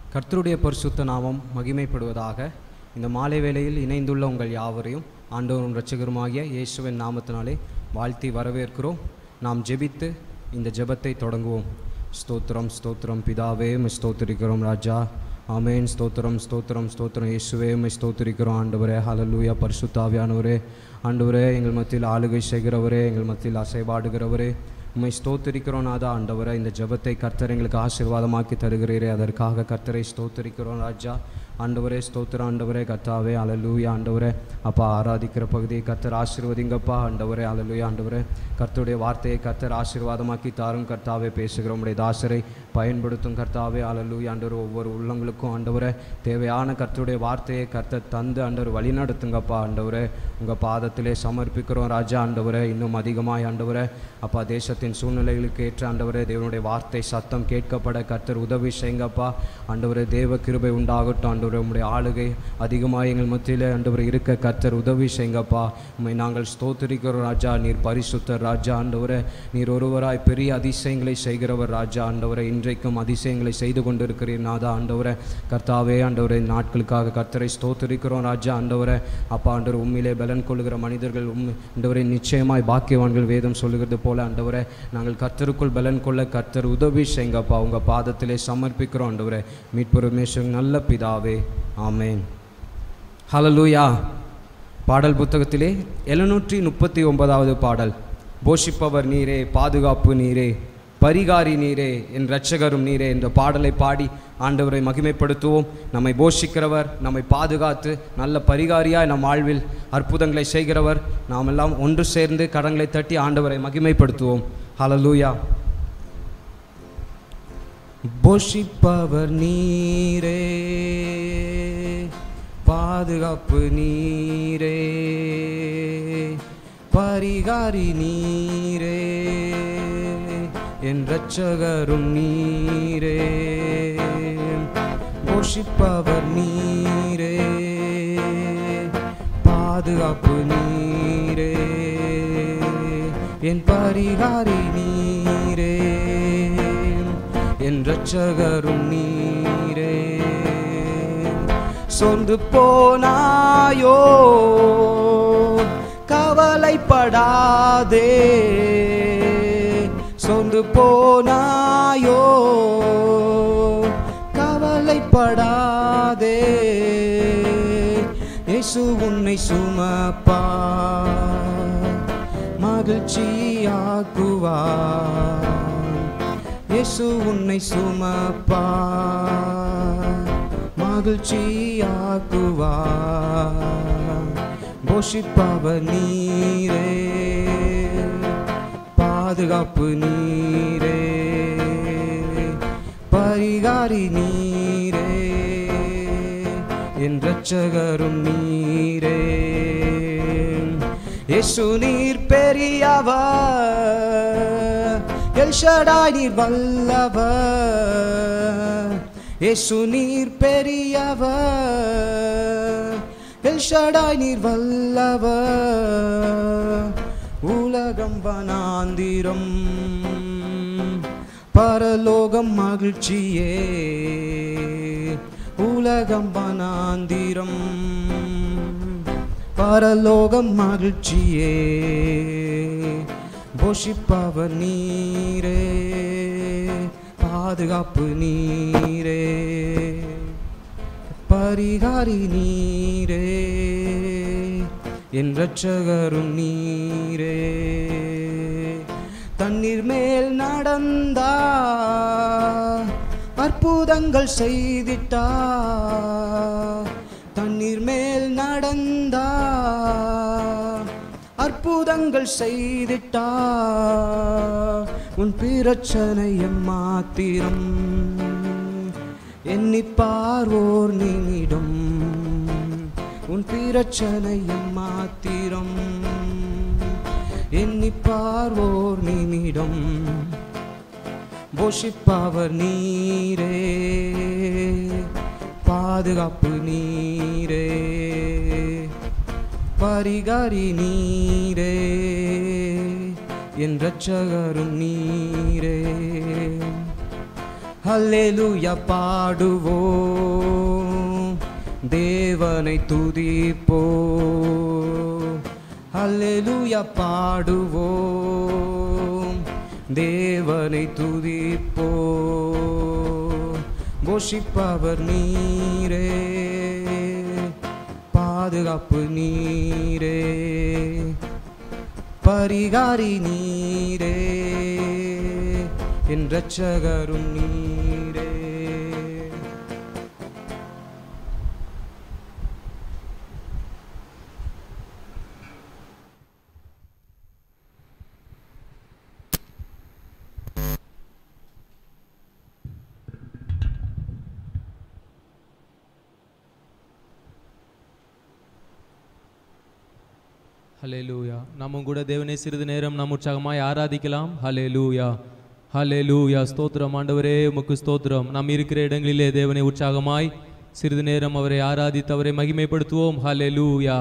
கர்த்தருடைய பரிசுத்த நாமம் மகிமைப்படுவதாக இந்த மாலை வேளையில் இணைந்துள்ள உங்கள் யாவரையும் ஆண்டவரும் இரட்சகருமாகிய இயேசுவின் நாமத்தினாலே வாழ்த்தி வரவேற்கிறோம் நாம் ஜெபித்து இந்த ஜெபத்தை தொடங்குவோம் ஸ்தோத்திரம் ஸ்தோத்திரம் பிதாவே உம்மை ஸ்தோத்திரிக்கிறோம் ராஜா ஆமேன் ஸ்தோத்திரம் ஸ்தோத்திரம் ஸ்தோத்திரம் இயேசுவே உம்மை ஸ்தோத்திரிக்கிறோம் ஆண்டவரே ஹalleluya பரிசுத்தாவியானவரே ஆண்டவரே எங்கள் மத்தியில் ஆளுகை செய்கிறவரே எங்கள் மத்தியில் அசைபாடுகிறவரே உம்மை ஸ்தோத்திரிக்கிறோம் நாதா ஆண்டவரே இந்த ஜெபத்தை கர்த்தர் எங்களுக்கு ஆசீர்வாதமாக்கி தருகிறீரே அதற்காக கர்த்தரை ஸ்தோத்திரிக்கிறோம் ராஜா ஆண்டவரே ஸ்தோத்திரம் ஆண்டவரே கர்த்தாவே அலலூயா ஆண்டவரே அப்பா ஆராதிக்கிற பகுதியை கர்த்தர் ஆசீர்வதிங்கப்பா ஆண்டவரே அலலூயா ஆண்டவரே கர்த்தருடைய வார்த்தையை கர்த்தர் ஆசீர்வாதமாக்கி தாரும் கர்த்தாவே பேசுகிறோம் உடைய தாசரை பயன்படுத்தும் கர்த்தாவே அலலூயா ஆண்டவர் ஒவ்வொரு உள்ளங்களுக்கும் ஆண்டவரே தேவையான கர்த்தருடைய வார்த்தையை கர்த்தர் தந்து ஆண்டவர் வழி நடத்துங்கப்பா ஆண்டவரே உங்கள் பாதத்திலே சமர்ப்பிக்கிறோம் ராஜா ஆண்டவரே இன்னும் அதிகமாய் ஆண்டவரே அப்பா தேசத்தின் சூழ்நிலைகளுக்கு ஏற்ற ஆண்டவரே தேவனுடைய வார்த்தை சத்தம் கேட்கப்பட கர்த்தர் உதவி செய்யுங்கப்பா ஆண்டவரே தேவ கிருபை உண்டாகட்டும் ஆண்டவரே உம்முடைய ஆளுகை அதிகமாக எங்கள் மத்தியில் ஆண்டவரே இருக்க கர்த்தர் உதவி செய்யுங்கப்பா உம்மை நாங்கள் ஸ்தோத்திரிக்கிறோம் ராஜா நீர் பரிசுத்தர் ராஜா ஆண்டவரே நீர் ஒருவராய் பெரிய அதிசயங்களை செய்கிறவர் ராஜா ஆண்டவரே இன்றைக்கும் அதிசயங்களை செய்து கொண்டிருக்கிறீர் நாதா ஆண்டவரே கர்த்தாவே ஆண்டவரே இந்த நாட்களுக்காக கர்த்தரை ஸ்தோத்திரிக்கிறோம் ராஜா ஆண்டவரே அப்பா ஆண்டவர் உண்மையிலே பலன் கொள்ளுகிற மனிதர்கள் உண்மை ஆண்டவரே நிச்சயமாய் பாக்கியவான்கள் வேதம் சொல்லுகிறது போல ஆண்டவரே நாங்கள் கர்த்தருக்குள் பலன் கொள்ள கர்த்தர் உதவி செய்யுங்கப்பா உங்கள் பாதத்திலே சமர்ப்பிக்கிறோம் ஆண்டவரே மீட்புரமேஸ்வரன் நல்ல பிதாவே ஆமேன் ஹalleluya பாடல் புத்தகத்திலே எழுநூற்றி முப்பத்தி ஒன்பதாவது பாடல் போஷிப்பவர் நீரே பாதுகாப்பு நீரே பரிகாரி நீரே என் இரட்சகரும் நீரே என்ற பாடலை பாடி ஆண்டவரை மகிமைப்படுத்துவோம் நம்மை போஷிக்கிறவர் நம்மை பாதுகாத்து நல்ல பரிகாரியாய் நம் வாழ்வில் அற்புதங்களை செய்கிறவர் நாம் எல்லாம் ஒன்று சேர்ந்து கடங்களை தட்டி ஆண்டவரை மகிமைப்படுத்துவோம் ஹalleluya போஷிப்பவர் நீரே பாதுகாப்பு நீரே பரிகாரி நீரே என் இரட்சகரும் நீரே போஷிப்பவர் நீரே பாதுகாப்பு நீரே என் பரிகாரி நீரே என் இரட்சகரும் நீரே சொந்து போனாயோ கவலைப்படாதே சொந்து போனாயோ கவலைப்படாதே இயேசு உன்னை சுமப்பா மகிழ்ச்சியாக்குவார் இயேசு உன்னை சுமப்பா மகிழ்ச்சியாக்குவார் போஷிப்பவர் நீரே பாதுகாப்பு நீரே பரிகாரி நீரே என் இரட்சகரும் நீரே இயேசு நீர் பெரியவர் எல்ஷடாய் நீர் வல்லவர் இயேசு நீர் பெரியவர் எல்ஷடாய் நீர் வல்லவர் உலகம் வனாந்திரம் பரலோகம் மகிழ்ச்சியே உலகம் வனாந்திரம் பரலோகம் மகிழ்ச்சியே போஷிப்பவர் நீரே பாதுகாப்பு நீரே பரிகாரி நீரே என் இரட்சகரும் நீரே தண்ணீர் மேல் நடந்தா அற்புதங்கள் செய்திட்டா தண்ணீர் மேல் நடந்தா அற்புதங்கள் செய்திட்டா உன் பிரச்சனை மாத்திரம் எண்ணி பார்வோர் நிமிடம் உன் பிரச்சனை மாத்திரம் எண்ணி பார்வோர் நிமிடம் போஷிப்பவர் நீரே பாதுகாப்பு நீரே பரிகாரி நீரே என் இரட்சகரும் நீரே அல்லேலூயா பாடுவோம் தேவனை துதிப்போம் அல்லேலூயா பாடுவோம் தேவனை துதிப்போம் போஷிப்பவர் நீரே பாதுகாப்பு நீரே பரிகாரி நீரே என் ரட்சகரும் நீரே ஹலேலூயா நாமும் கூட தேவனை சிறிது நேரம் நாம் உற்சாகமாய் ஆராதிக்கலாம் ஹலேலூயா ஹலேலூயா ஸ்தோத்திரம் ஆண்டவரே உமக்கு ஸ்தோத்திரம் நாம் இருக்கிற இடங்களிலே தேவனை உற்சாகமாய் சிறிது நேரம் அவரை ஆராதித்து அவரை மகிமைப்படுத்துவோம் ஹலேலூயா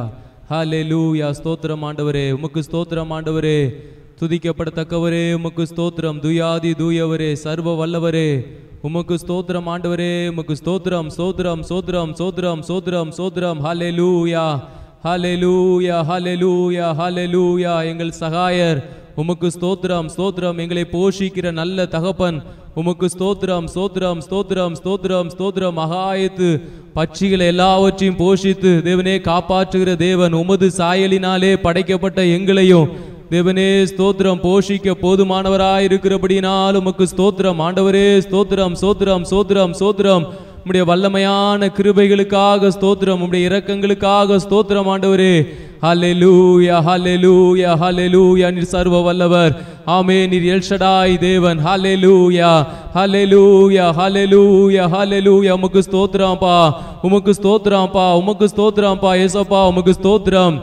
ஹலேலூயா ஸ்தோத்திரம் ஆண்டவரே உமக்கு ஸ்தோத்திரம் ஆண்டவரே துதிக்கப்படத்தக்கவரே உமக்கு ஸ்தோத்திரம் துயாதி தூயவரே சர்வ வல்லவரே உமக்கு ஸ்தோத்திரம் ஆண்டவரே உமக்கு ஸ்தோத்திரம் ஸ்தோத்திரம் ஸ்தோத்திரம் ஸ்தோத்திரம் ஸ்தோத்திரம் ஸ்தோத்திரம் ஹalleluya ஹalleluya ஹalleluya ஹalleluya எங்கள் சகாயர் உமக்கு ஸ்தோத்திரம் ஸ்தோத்திரம் எங்களை போஷிக்கிற நல்ல தகப்பன் உமக்கு ஸ்தோத்திரம் ஸ்தோத்திரம் ஸ்தோத்திரம் ஸ்தோத்திரம் ஸ்தோத்திரம் மகாயத்து பட்சிகளை எல்லாவற்றையும் போஷித்து தேவனே காப்பாற்றுகிற தேவன் உமது சாயலினாலே படைக்கப்பட்ட எங்களையும் தேவனே ஸ்தோத்திரம் போஷிக்க போதுமானவராய் இருக்கிறபடினால் உமக்கு ஸ்தோத்திரம் ஆண்டவரே ஸ்தோத்திரம் ஸ்தோத்திரம் ஸ்தோத்திரம் ஸ்தோத்திரம் உம்முடைய வல்லமையான கிருபைகளுக்காக ஸ்தோத்திரம் உம்முடைய இரக்கங்களுக்காக ஸ்தோத்திரம் ஆண்டவரே ஹalleluya ஹalleluya ஹalleluya நீர் சர்வ வல்லவர் ஆமே நீர் எல்ஷடாய் தேவன் ஹalleluya ஹalleluya ஹalleluya ஹalleluya உமக்கு ஸ்தோத்திரம்ப்பா உமக்கு ஸ்தோத்திரம்ப்பா உமக்கு ஸ்தோத்திரம்ப்பா ஏசப்பா உமக்கு ஸ்தோத்திரம்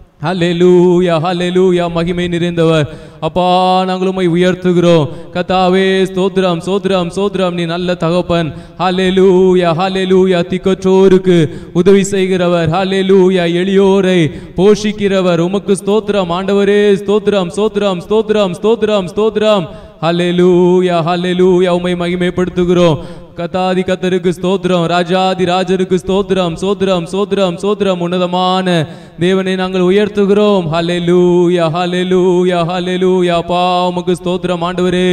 ஹalleluya ஹalleluya மகிமை நிறைந்தவர் அப்பா நாங்கள் உம்மை உயர்த்துகிறோம் கத்தாவே ஸ்தோத்திரம் ஸ்தோத்திரம் ஸ்தோத்திரம் நீ நல்ல தகப்பன் ஹalleluya ஹalleluya திக்கற்றோருக்கு உதவி செய்கிறவர் ஹalleluya எளியோரை போஷிக்கிறவர் உமக்கு ஸ்தோத்திரம் ஆண்டவரே ஸ்தோத்திரம் ஸ்தோத்திரம் ஸ்தோத்திரம் ஸ்தோத்திரம் ஸ்தோத்திரம் ஹalleluya ஹalleluya உம்மை மகிமைப்படுத்துகிறோம் கத்தாதி கத்தருக்கு ஸ்தோத்திரம் ராஜாதி ராஜருக்கு ஸ்தோத்திரம் ஸ்தோத்திரம் ஸ்தோத்திரம் ஸ்தோத்திரம் உன்னதமான தேவனை நாங்கள் உயர்த்துகிறோம் ஹalleluya ஹalleluya ஹalleluya பா உமக்கு ஸ்தோத்திரம் ஆண்டவரே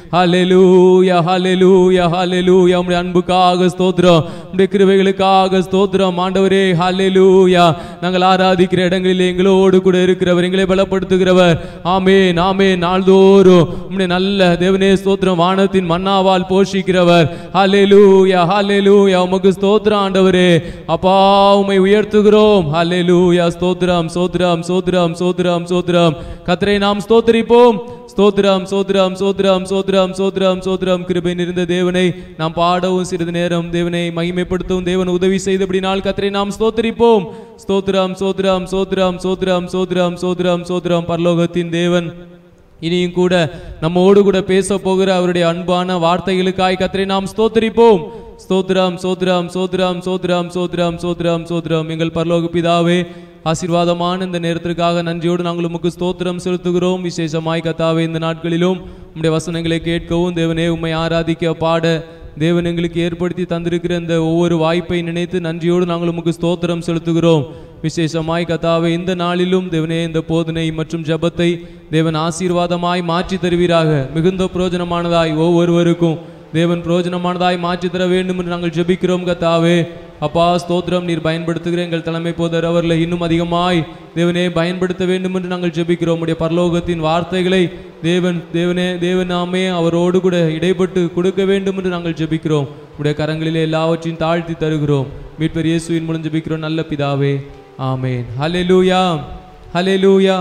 ஹalleluya ஹalleluya ஹalleluya உம்முடைய அன்புக்காக ஸ்தோத்திரம் உம்முடைய கிருபைகளுக்காக ஸ்தோத்திரம் ஆண்டவரே ஹalleluya நாங்கள் ஆராதிக்கிற இடங்களில் எங்களோடு கூட இருக்கிறவர் எங்களை பலப்படுத்துகிறவர் ஆமென் ஆமென் நாள்தோறும் உம்முடைய நல்ல தேவனே ஸ்தோத்திரம் வானத்தின் மன்னாவால் போஷிக்கிறவர் ஹalleluya ஹalleluya உமக்கு ஸ்தோத்திரம் ஆண்டவரே அப்பா உம்மை உயர்த்துகிறோம் ஹalleluya ஸ்தோத்திரம் ஸ்தோத்திரம் ஸ்தோத்திரம் ஸ்தோத்திரம் ஸ்தோத்திரம் கர்த்தரை நாம் ஸ்தோத்திரிப்போம் ஸ்தோத்திரம் ஸ்தோத்திரம் ஸ்தோத்திரம் ஸ்தோத்திரம் ஸ்தோத்திரம் ஸ்தோத்திரம் கிருபை நிறைந்த தேவனை நாம் பாடவும் சிறிது நேரம் தேவனை மகிமைப்படுத்தவும் தேவன் உதவி செய்தபடினால் கர்த்தரை நாம் ஸ்தோத்திரிப்போம் ஸ்தோத்திரம் ஸ்தோத்திரம் ஸ்தோத்திரம் ஸ்தோத்திரம் ஸ்தோத்திரம் ஸ்தோத்திரம் ஸ்தோத்திரம் பரலோகத்தின் தேவன் இனியும் கூட நம்மோடு கூட பேச போகிற அவருடைய அன்பான வார்த்தைகளுக்காய் கத்தரை நாம் ஸ்தோத்திரிப்போம் ஸ்தோத்திரம் ஸ்தோத்திரம் ஸ்தோத்திரம் ஸ்தோத்திரம் ஸ்தோத்திரம் ஸ்தோத்திரம் ஸ்தோத்திரம் எங்கள் பரலோக பிதாவே ஆசீர்வாதமான இந்த நேரத்திற்காக நன்றியோடு நாங்கள் உமக்கு ஸ்தோத்திரம் செலுத்துகிறோம் விசேஷமாய் கத்தாவே இந்த நாட்களிலும் உம்முடைய வசனங்களை கேட்கவும் தேவனே உம்மை ஆராதிக்க பாட தேவன் எங்களுக்கு ஏற்படுத்தி தந்திருக்கிற இந்த ஒவ்வொரு வாய்ப்பை நினைத்து நன்றியோடு நாங்கள் உமக்கு ஸ்தோத்திரம் செலுத்துகிறோம் விசேஷமாய் கத்தாவே இந்த நாளிலும் தேவனே இந்த போதனை மற்றும் ஜெபத்தை தேவன் ஆசீர்வாதமாய் மாற்றி தருவீராக மிகுந்த பிரயோஜனமானதாய் ஒவ்வொருவருக்கும் தேவன் பிரயோஜனமானதாய் மாற்றி தர வேண்டும் என்று நாங்கள் ஜெபிக்கிறோம் கத்தாவே அப்பா ஸ்தோத்திரம் நீர் பயன்படுத்துகிற எங்கள் தலைமை போதர் அவர்களை இன்னும் அதிகமாய் தேவனே பயன்படுத்த வேண்டும் என்று நாங்கள் ஜெபிக்கிறோம் உடைய பரலோகத்தின் வார்த்தைகளை தேவன் தேவனே தேவன் நாமே அவரோடு கூட இடைப்பட்டு கொடுக்க வேண்டும் என்று நாங்கள் ஜெபிக்கிறோம் உடைய கரங்களிலே எல்லாவற்றையும் தாழ்த்தி தருகிறோம் மீட்பர் இயேசுவின் மூலம் ஜெபிக்கிறோம் நல்ல பிதாவே ஆமென் ஹalleluya ஹalleluya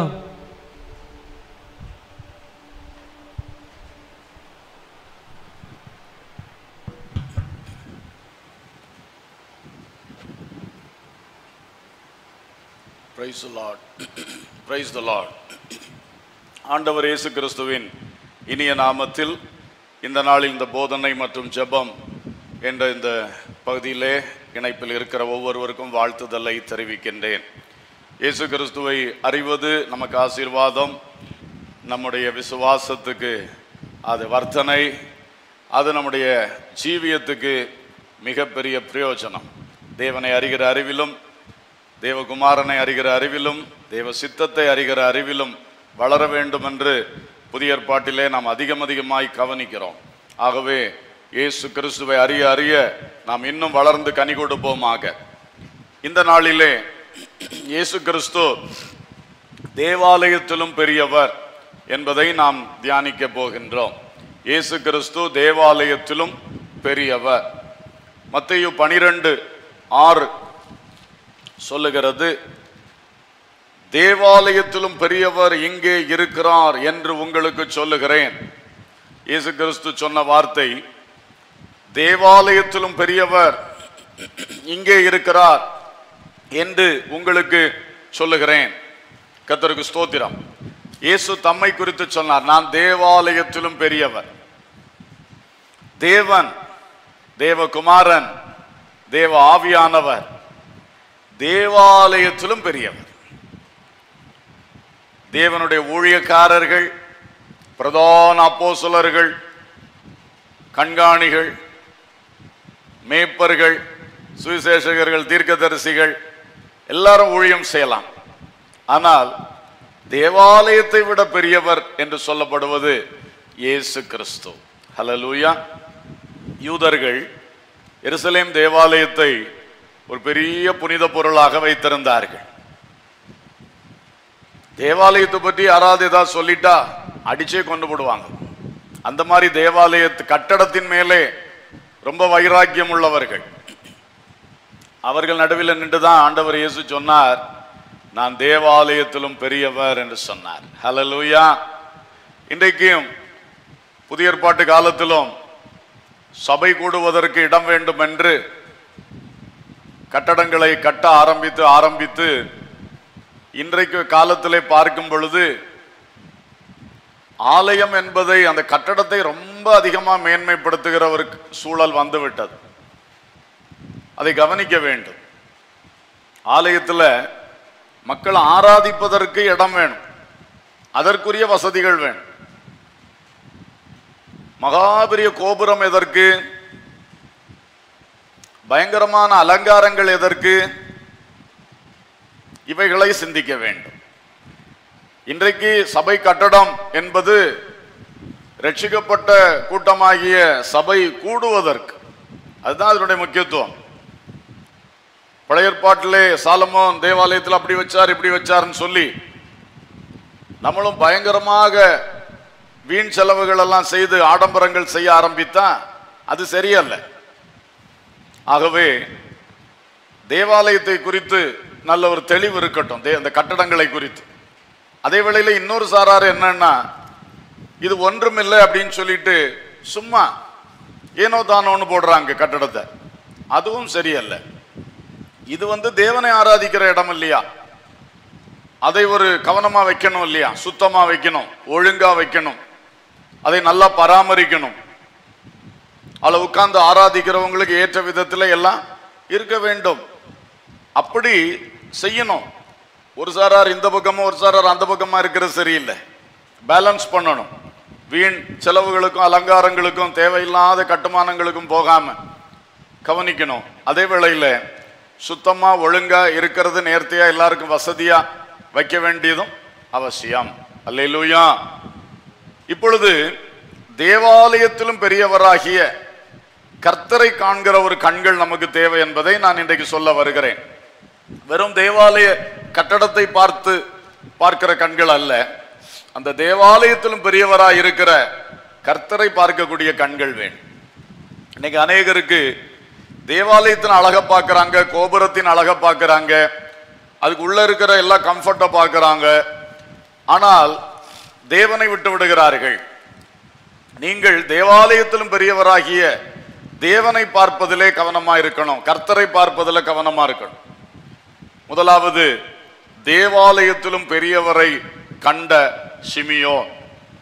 praise Lord praise the Lord ஆண்டவர் இயேசு கிறிஸ்துவின் இனிய நாமத்தில் இந்த நாளில் இந்த போதனை மற்றும் ஜெபம் என்ற இந்த பகுதியிலே இணைப்பில் இருக்கிற ஒவ்வொருவருக்கும் வாழ்த்துதலை தெரிவிக்கின்றேன் இயேசு கிறிஸ்துவை அறிவது நமக்கு ஆசீர்வாதம் நம்முடைய விசுவாசத்துக்கு அது வர்த்தனை அது நம்முடைய ஜீவியத்துக்கு மிகப்பெரிய பிரயோஜனம் தேவனை அறிகிற அறிவிலும் தேவகுமாரனை அறிகிற அறிவிலும் தேவ சித்தத்தை அறிகிற அறிவிலும் வளர வேண்டும் என்று புதிய ஏற்பாட்டிலே நாம் அதிகம் அதிகமாய் கவனிக்கிறோம் ஆகவே இயேசு கிறிஸ்துவை அறிய அறிய நாம் இன்னும் வளர்ந்து கனி கொடுப்போமாக இந்த நாளிலே இயேசு கிறிஸ்து தேவாலயத்திலும் பெரியவர் என்பதை நாம் தியானிக்க போகின்றோம் இயேசு கிறிஸ்து தேவாலயத்திலும் பெரியவர் மத்தேயு பனிரெண்டு ஆறு சொல்லுகிறது தேவாலயத்திலும் பெரியவர் இங்கே இருக்கிறார் என்று உங்களுக்கு சொல்லுகிறேன் இயேசு கிறிஸ்து சொன்ன வார்த்தை தேவாலயத்திலும் பெரியவர் இங்கே இருக்கிறார் என்று உங்களுக்கு சொல்லுகிறேன் கர்த்தருக்கு ஸ்தோத்திரம் இயேசு தம்மை குறித்து சொன்னார் நான் தேவாலயத்திலும் பெரியவர் தேவன் தேவகுமாரன் தேவ ஆவியானவர் தேவாலயத்திலும் பெரியவர் தேவனுடைய ஊழியக்காரர்கள் பிரதான அப்போஸ்தலர்கள் கண்காணிகள் மேய்ப்பர்கள் சுவிசேஷகர்கள் தீர்க்கதரிசிகள் எல்லாரும் ஊழியம் செய்யலாம் ஆனால் தேவாலயத்தை விட பெரியவர் என்று சொல்லப்படுவது இயேசு கிறிஸ்து ஹalleluya யூதர்கள் எருசலேம் தேவாலயத்தை ஒரு பெரிய புனித பொருளாக வைத்திருந்தார்கள் தேவாலயத்தை பற்றி யாராவது ஏதாவது சொல்லிட்டா அடிச்சே கொண்டு போடுவாங்க அந்த மாதிரி தேவாலயத்து கட்டடத்தின் மேலே ரொம்ப வைராக்கியம் உள்ளவர்கள் அவர்கள் நடுவில் நின்றுதான் ஆண்டவர் இயேசு சொன்னார் நான் தேவாலயத்திலும் பெரியவர் என்று சொன்னார் ஹalleluya இன்றைக்கும் புதிய ஏற்பாட்டு காலத்திலும் சபை கூடுவதற்கு இடம் வேண்டும் என்று கட்டடங்களை கட்ட ஆரம்பித்து ஆரம்பித்து இன்றைக்கு காலத்திலே பார்க்கும் பொழுது ஆலயம் என்பதை அந்த கட்டடத்தை ரொம்ப அதிகமா மேன்மைப்படுத்துகிற ஒரு சூழல் வந்துவிட்டது அதை கவனிக்க வேண்டும் ஆலயத்துல மக்கள் ஆராதிப்பதற்கு இடம் வேணும் அதற்குரிய வசதிகள் வேணும் மகாபெரிய கோபுரம் எதற்கு பயங்கரமான அலங்காரங்கள் எதற்கு இவைகளை சிந்திக்க வேண்டும் இன்றைக்கு சபை கட்டடம் என்பது ரட்சிக்கப்பட்ட கூட்டமாகிய சபை கூடுவதற்கு அதுதான் அதனுடைய முக்கியத்துவம் பழைய ஏற்பாட்டிலே சாலமோன் தேவாலயத்தில் அப்படி வச்சார் இப்படி வச்சார்னு சொல்லி நம்மளும் பயங்கரமாக வீண் செலவுகள் எல்லாம் செய்து ஆடம்பரங்கள் செய்ய ஆரம்பித்தா அது சரியல்ல ஆகவே தேவாலயத்தை குறித்து நல்ல ஒரு தெளிவு இருக்கட்டும் தே- அந்த கட்டடங்களை குறித்து அதே வேளையில இன்னொரு சாரார் என்னன்னா இது ஒன்றுமில்லை அப்படின்னு சொல்லிட்டு சும்மா ஏனோ தானோன்னு போடுறாங்க கட்டடத்தை அதுவும் சரியல்ல இது வந்து தேவனை ஆராதிக்கிற இடம் இல்லையா அதை ஒரு கவனமா வைக்கணும் இல்லையா சுத்தமா வைக்கணும் ஒழுங்கா வைக்கணும் அதை நல்லா பராமரிக்கணும் அதில் உட்கார்ந்து ஆராதிக்கிறவங்களுக்கு ஏற்ற விதத்துல எல்லாம் இருக்க வேண்டும் அப்படி செய்யணும் ஒரு சாரார் இந்த பக்கமும் ஒரு சாரார் அந்த பக்கமா இருக்கிறது சரியில்லை பேலன்ஸ் பண்ணணும் வீண் செலவுகளுக்கும் அலங்காரங்களுக்கும் தேவையில்லாத கட்டுமானங்களுக்கும் போகாம கவனிக்கணும் அதே வேளையில சுத்தமா ஒழுங்கா இருக்கிறது நேர்த்தியா எல்லாருக்கும் வசதியா வைக்க வேண்டியதும் அவசியம் அல்லேலூயா இப்பொழுது தேவாலயத்திலும் பெரியவராகிய கர்த்தரை காண்கிற ஒரு கண்கள் நமக்கு தேவை என்பதை நான் இன்றைக்கு சொல்ல வருகிறேன் வெறும் தேவாலய கட்டடத்தை பார்த்து பார்க்கிற கண்கள் அல்ல அந்த தேவாலயத்திலும் பெரியவராய் இருக்கிற கர்த்தரை பார்க்கக்கூடிய கண்கள் வேணும் இன்னைக்கு அநேகருக்கு தேவாலயத்தின் அழகை பார்க்கறாங்க கோபுரத்தின் அழகை பார்க்கறாங்க அதுக்கு உள்ள இருக்கிற எல்லா கம்ஃபர்ட்டை பார்க்கறாங்க ஆனால் தேவனை விட்டு விடுகிறார்கள் நீங்கள் தேவாலயத்திலும் பெரியவராகிய தேவனை பார்ப்பதிலே கவனமா இருக்கணும் கர்த்தரை பார்ப்பதில் கவனமா இருக்கணும் முதலாவது தேவாலயத்திலும் பெரியவரை கண்ட சிமியோன்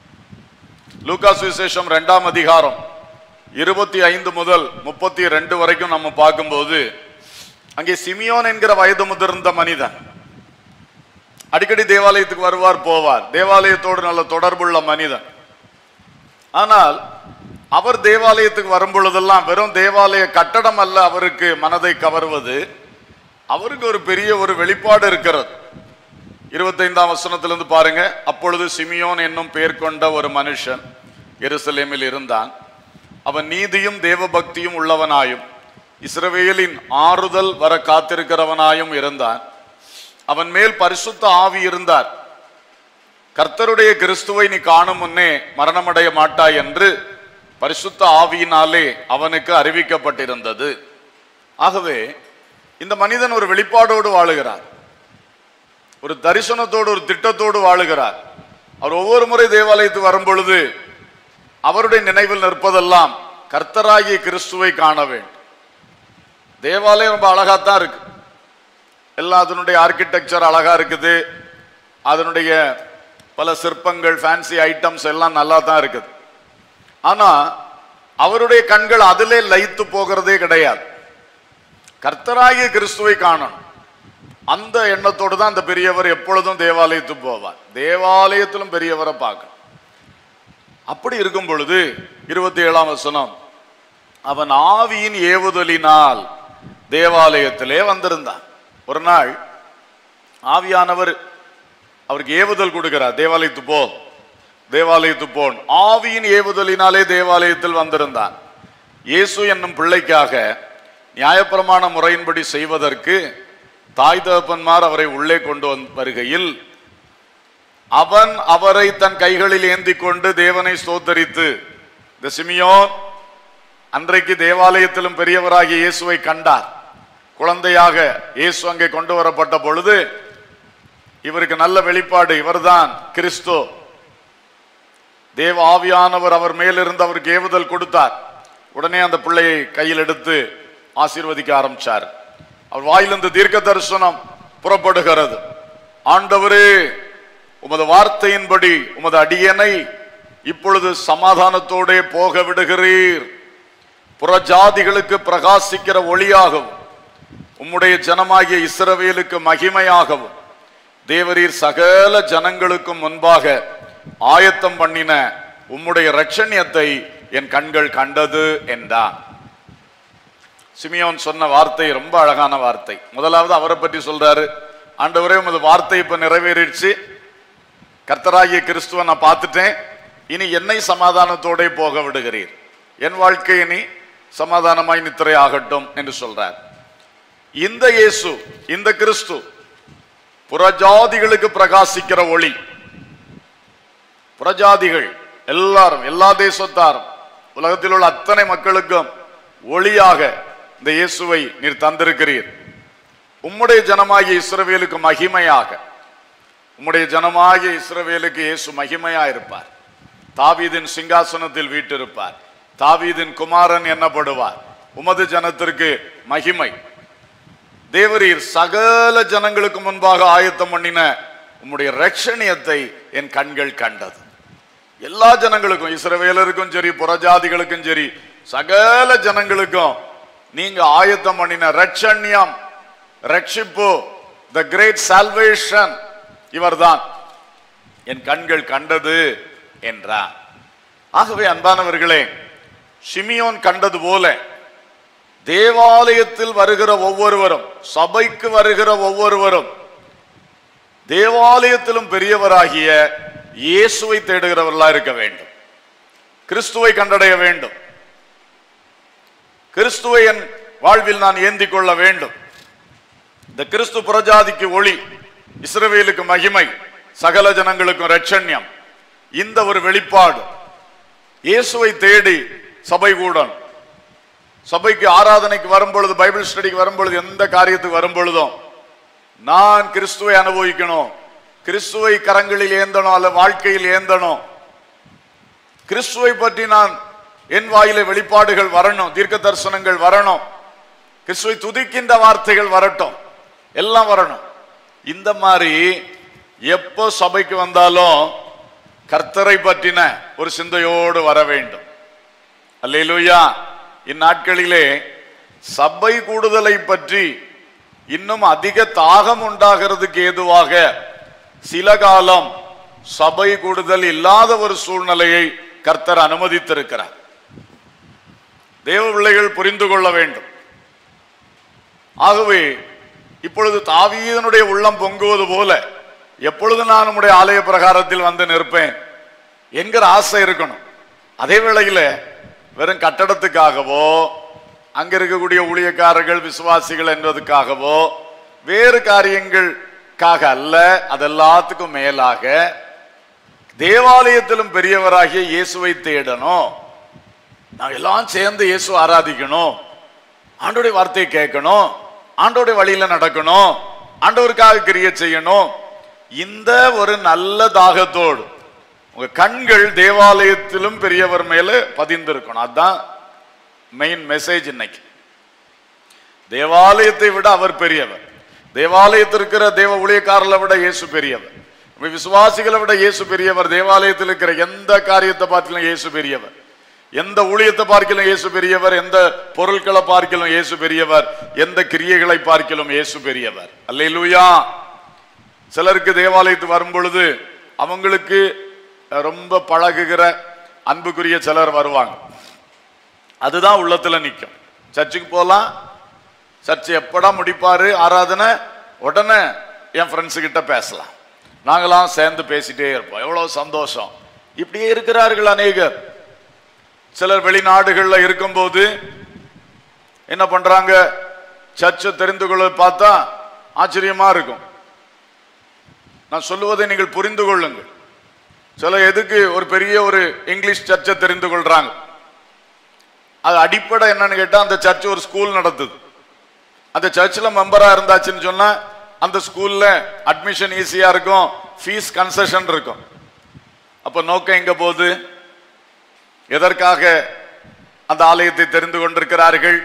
லூகாஸ் விசேஷம் இரண்டாம் அதிகாரம் இருபத்தி ஐந்து முதல் முப்பத்தி ரெண்டு வரைக்கும் நம்ம பார்க்கும்போது அங்கே சிமியோன் என்கிற வயது முதிர்ந்த மனிதன் அடிக்கடி தேவாலயத்துக்கு வருவார் போவார் தேவாலயத்தோடு நல்ல தொடர்புள்ள மனிதன் ஆனால் அவர் தேவாலயத்துக்கு வரும் பொழுதெல்லாம் வெறும் தேவாலய கட்டடம் அல்ல அவருக்கு மனதை கவர்வது அவருக்கு ஒரு பெரிய ஒரு வெளிப்பாடு இருக்கிறது இருபத்தைந்தாம் வசனத்திலிருந்து பாருங்க அப்பொழுது சிமியோன் என்னும் பெயர் கொண்ட ஒரு மனுஷன் எருசலேமில் இருந்தான் அவன் நீதியும் தேவபக்தியும் உள்ளவனாயும் இஸ்ரவேலின் ஆறுதல் வர காத்திருக்கிறவனாயும் இருந்தான் அவன் மேல் பரிசுத்த ஆவி இருந்தார் கர்த்தருடைய கிறிஸ்துவை நீ காணும் முன்னே மரணமடைய மாட்டாய் என்று பரிசுத்த ஆவியினாலே அவனுக்கு அறிவிக்கப்பட்டிருந்தது ஆகவே இந்த மனிதன் ஒரு வெளிப்பாடோடு வாழுகிறார் ஒரு தரிசனத்தோடு ஒரு திட்டத்தோடு வாழுகிறார் அவர் ஒவ்வொரு முறை தேவாலயத்துக்கு வரும் பொழுது அவருடைய நினைவில் நிற்பதெல்லாம் கர்த்தராகிய கிறிஸ்துவை காண வேண்டும் தேவாலயம் ரொம்ப அழகாத்தான் இருக்கு எல்லாம் அதனுடைய ஆர்கிடெக்சர் அழகா இருக்குது அதனுடைய பல சிற்பங்கள் ஃபேன்சி ஐட்டம்ஸ் எல்லாம் நல்லா தான் இருக்குது ஆனா அவருடைய கண்கள் அதிலே லயித்து போகிறதே கிடையாது கர்த்தராகிய கிறிஸ்துவை காணணும் அந்த எண்ணத்தோடு தான் அந்த பெரியவர் எப்பொழுதும் தேவாலயத்துக்கு போவார் தேவாலயத்திலும் பெரியவரை பார்க்கணும் அப்படி இருக்கும் பொழுது இருபத்தி ஏழாம் வசனம் அவன் ஆவியின் ஏவுதலினால் தேவாலயத்திலே வந்திருந்தான் ஒரு நாள் ஆவியானவர் அவருக்கு ஏவுதல் கொடுக்கிறார் தேவாலயத்து போ தேவாலயத்து போன் ஆவியின் ஏவுதலினாலே தேவாலயத்தில் வந்திருந்தான் இயேசு என்னும் பிள்ளைக்காக நியாயப்பிரமாண முறையின்படி செய்வதற்கு தாய் தகப்பன்மார் அவரை உள்ளே கொண்டு வந்து வருகையில் அவன் அவரை தன் கைகளில் ஏந்தி கொண்டு தேவனை ஸ்தோத்தரித்து இந்த சிமியோன் அன்றைக்கு தேவாலயத்திலும் பெரியவராகிய இயேசுவை கண்டார் குழந்தையாக இயேசு அங்கே கொண்டு வரப்பட்ட பொழுது இவருக்கு நல்ல வெளிப்பாடு இவர்தான் கிறிஸ்து தேவ ஆவியானவர் அவர் மேலிருந்து அவருக்கு ஏவுதல் கொடுத்தார் உடனே அந்த பிள்ளையை கையில் எடுத்து ஆசீர்வதிக்க ஆரம்பிச்சார் அவர் வாயிலிருந்து தீர்க்க தரிசனம் புறப்படுகிறது ஆண்டவரே உமது வார்த்தையின்படி உமது அடியனை இப்பொழுது சமாதானத்தோடே போக விடுகிறீர் புறஜாதிகளுக்கு பிரகாசிக்கிற ஒளியாகவும் உம்முடைய ஜனமாகிய இஸ்ரவேலுக்கு மகிமையாகவும் தேவரீர் சகல ஜனங்களுக்கும் முன்பாக ஆயத்தம் பண்ணின உம்முடைய இரட்சணியத்தை என் கண்கள் கண்டது என்றான் சிமியோன் சொன்ன வார்த்தை ரொம்ப அழகான வார்த்தை முதலாவது அவரை பற்றி சொல்றாரு ஆண்டவரே உமது வார்த்தை இப்ப நிறைவேறிடுச்சு கர்த்தராகிய கிறிஸ்துவ நான் பார்த்துட்டேன் இனி என்னை சமாதானத்தோட போக விடுகிறீர் என் வாழ்க்கை இனி சமாதானமாய் நித்திரை ஆகட்டும் என்று சொல்றார் இந்த இயேசு இந்த கிறிஸ்து புறஜாதிகளுக்கு பிரகாசிக்கிற ஒளி புறஜாதிகள் எல்லாரும் எல்லா தேசத்தாரும் உலகத்தில் உள்ள அத்தனை மக்களுக்கும் ஒளியாக இந்த இயேசுவை நீர் தந்திருக்கிறீர் உம்முடைய ஜனமாகிய இஸ்ரவேலுக்கு மகிமையாக உம்முடைய ஜனமாகிய இஸ்ரவேலுக்கு இயேசு மகிமையா இருப்பார் தாவீதின் சிங்காசனத்தில் வீட்டிருப்பார் தாவீதின் குமாரன் என்னப்படுவார் உமது ஜனத்திற்கு மகிமை தேவரீர் சகல ஜனங்களுக்கு முன்பாக ஆயத்தம் பண்ணின உம்முடைய ரட்சணியத்தை என் கண்கள் கண்டது எல்லா ஜனங்களுக்கும் இஸ்ரவேலருக்கும் சரி புறஜாதிகளுக்கும் சரி சகல ஜனங்களுக்கும் நீங்க ஆயத்தம் பண்ணின ரட்சண்யம் ரட்சிப்பு த கிரேட் சால்வேஷன் இவர்தான் என் கண்கள் கண்டது என்றார் ஆகவே அன்பானவர்களே சிமியோன் கண்டது போல தேவாலயத்தில் வருகிற ஒவ்வொருவரும் சபைக்கு வருகிற ஒவ்வொருவரும் தேவாலயத்திலும் பெரியவராகிய இயேசுவை தேடுகிறவர்களா இருக்க வேண்டும் கிறிஸ்துவை கண்டடைய வேண்டும் கிறிஸ்துவை என் வாழ்வில் நான் ஏந்திக் கொள்ள வேண்டும் இந்த கிறிஸ்து புறஜாதிக்கு ஒளி இஸ்ரவேலுக்கு மகிமை சகல ஜனங்களுக்கும் ரட்சண்யம் இந்த ஒரு வெளிப்பாடு இயேசுவை தேடி சபை கூடணும் சபைக்கு ஆராதனைக்கு வரும் பொழுது பைபிள் ஸ்டடிக்கு வரும் பொழுது எந்த காரியத்துக்கு வரும் பொழுதும் நான் கிறிஸ்துவை அனுபவிக்கணும் கிறிஸ்துவை கரங்களில் ஏந்தணும் அல்ல வாழ்க்கையில் ஏந்தணும் கிறிஸ்துவை பற்றி நான் என் வாயில வெளிப்பாடுகள் வரணும் தீர்க்க தரிசனங்கள் வரணும் கிறிஸ்துவை துதிக்கின்ற வார்த்தைகள் வரட்டும் எல்லாம் வரணும் இந்த மாதிரி எப்போ சபைக்கு வந்தாலும் கர்த்தரை பற்றின ஒரு சிந்தையோடு வர வேண்டும் அல்லேலூயா இந்நாட்களிலே சபை கூடுதலை பற்றி இன்னும் அதிக தாகம் உண்டாகிறதுக்கு ஏதுவாக சில காலம் சபை கூடுதல் இல்லாத ஒரு சூழ்நிலையை கர்த்தர் அனுமதித்திருக்கிறார் தேவ பிள்ளைகள் புரிந்து கொள்ள வேண்டும் ஆகவே இப்பொழுது தாவீதனுடைய உள்ளம் பொங்குவது போல எப்பொழுது நான் உம்முடைய ஆலய பிரகாரத்தில் வந்து நிற்பேன் என்கிற ஆசை இருக்கணும் அதே வேளையில வெறும் கட்டடத்துக்காகவோ அங்க இருக்கக்கூடிய ஊழியக்காரர்கள் விசுவாசிகள் என்பதுக்காகவோ வேறு காரியங்களுக்காக அல்ல அதெல்லாத்துக்கும் மேலாக தேவாலயத்திலும் பெரியவராகிய இயேசுவை தேடணும் நான் எல்லாம் சேர்ந்து இயேசு ஆராதிக்கணும் ஆண்டோடைய வார்த்தையை கேட்கணும் ஆண்டோடைய வழியில நடக்கணும் ஆண்டவருக்காக கிரிய செய்யணும் இந்த ஒரு நல்ல தாகத்தோடு உங்க கண்கள் தேவாலயத்திலும் பெரியவர் மேல பதிந்திருக்கணும் அதுதான் மெயின் மெசேஜ் இன்னைக்கு தேவாலயத்தை விட அவர் பெரியவர் தேவாலயத்தில் இருக்கிற தேவ ஊழியக்காரர்களை விட இயேசு பெரியவர் நம்ம விசுவாசிகளை விட இயேசு பெரியவர் தேவாலயத்தில் இருக்கிற எந்த காரியத்தை பார்க்கலும் இயேசு பெரியவர் எந்த ஊழியத்தை பார்க்கலும் இயேசு பெரியவர் எந்த பொருட்களை பார்க்கலும் இயேசு பெரியவர் எந்த கிரியைகளை பார்க்கலும் இயேசு பெரியவர் அல்லேலூயா சிலருக்கு தேவாலயத்துக்கு வரும் பொழுது அவங்களுக்கு ரொம்ப பழகுகிற அன்புக்குரிய சிலர் வருவாங்க அதுதான் உள்ளத்துல நிற்கும் சர்ச்சுக்கு போலாம் சர்ச் எப்படா முடிப்பாரு ஆராதனை உடனே என் ஃப்ரெண்ட்ஸு கிட்ட பேசலாம் நாங்களாம் சேர்ந்து பேசிட்டே இருப்போம் எவ்வளவு சந்தோஷம் இப்படியே இருக்கிறார்கள் அநேகர் சிலர் வெளிநாடுகளில் இருக்கும்போது என்ன பண்றாங்க சர்ச்சை தெரிந்து கொள்ள பார்த்தா ஆச்சரியமா இருக்கும் நான் சொல்லுவதை நீங்கள் புரிந்து கொள்ளுங்கள் சில எதுக்கு ஒரு பெரிய ஒரு இங்கிலீஷ் சர்ச்சை தெரிந்து கொள்றாங்க அது அடிப்படை என்னன்னு கேட்டா அந்த சர்ச் ஒரு ஸ்கூல் நடத்துது அந்த சர்ச்சில் மெம்பரா இருந்தாச்சுன்னு சொன்னா அந்த ஸ்கூல்ல அட்மிஷன் ஈஸியா இருக்கும் ஃபீஸ் கன்செஷன் இருக்கும் அப்ப நோக்கம் எங்க போகுது எதற்காக அந்த ஆலயத்தை தெரிந்து கொண்டிருக்கிறார்கள்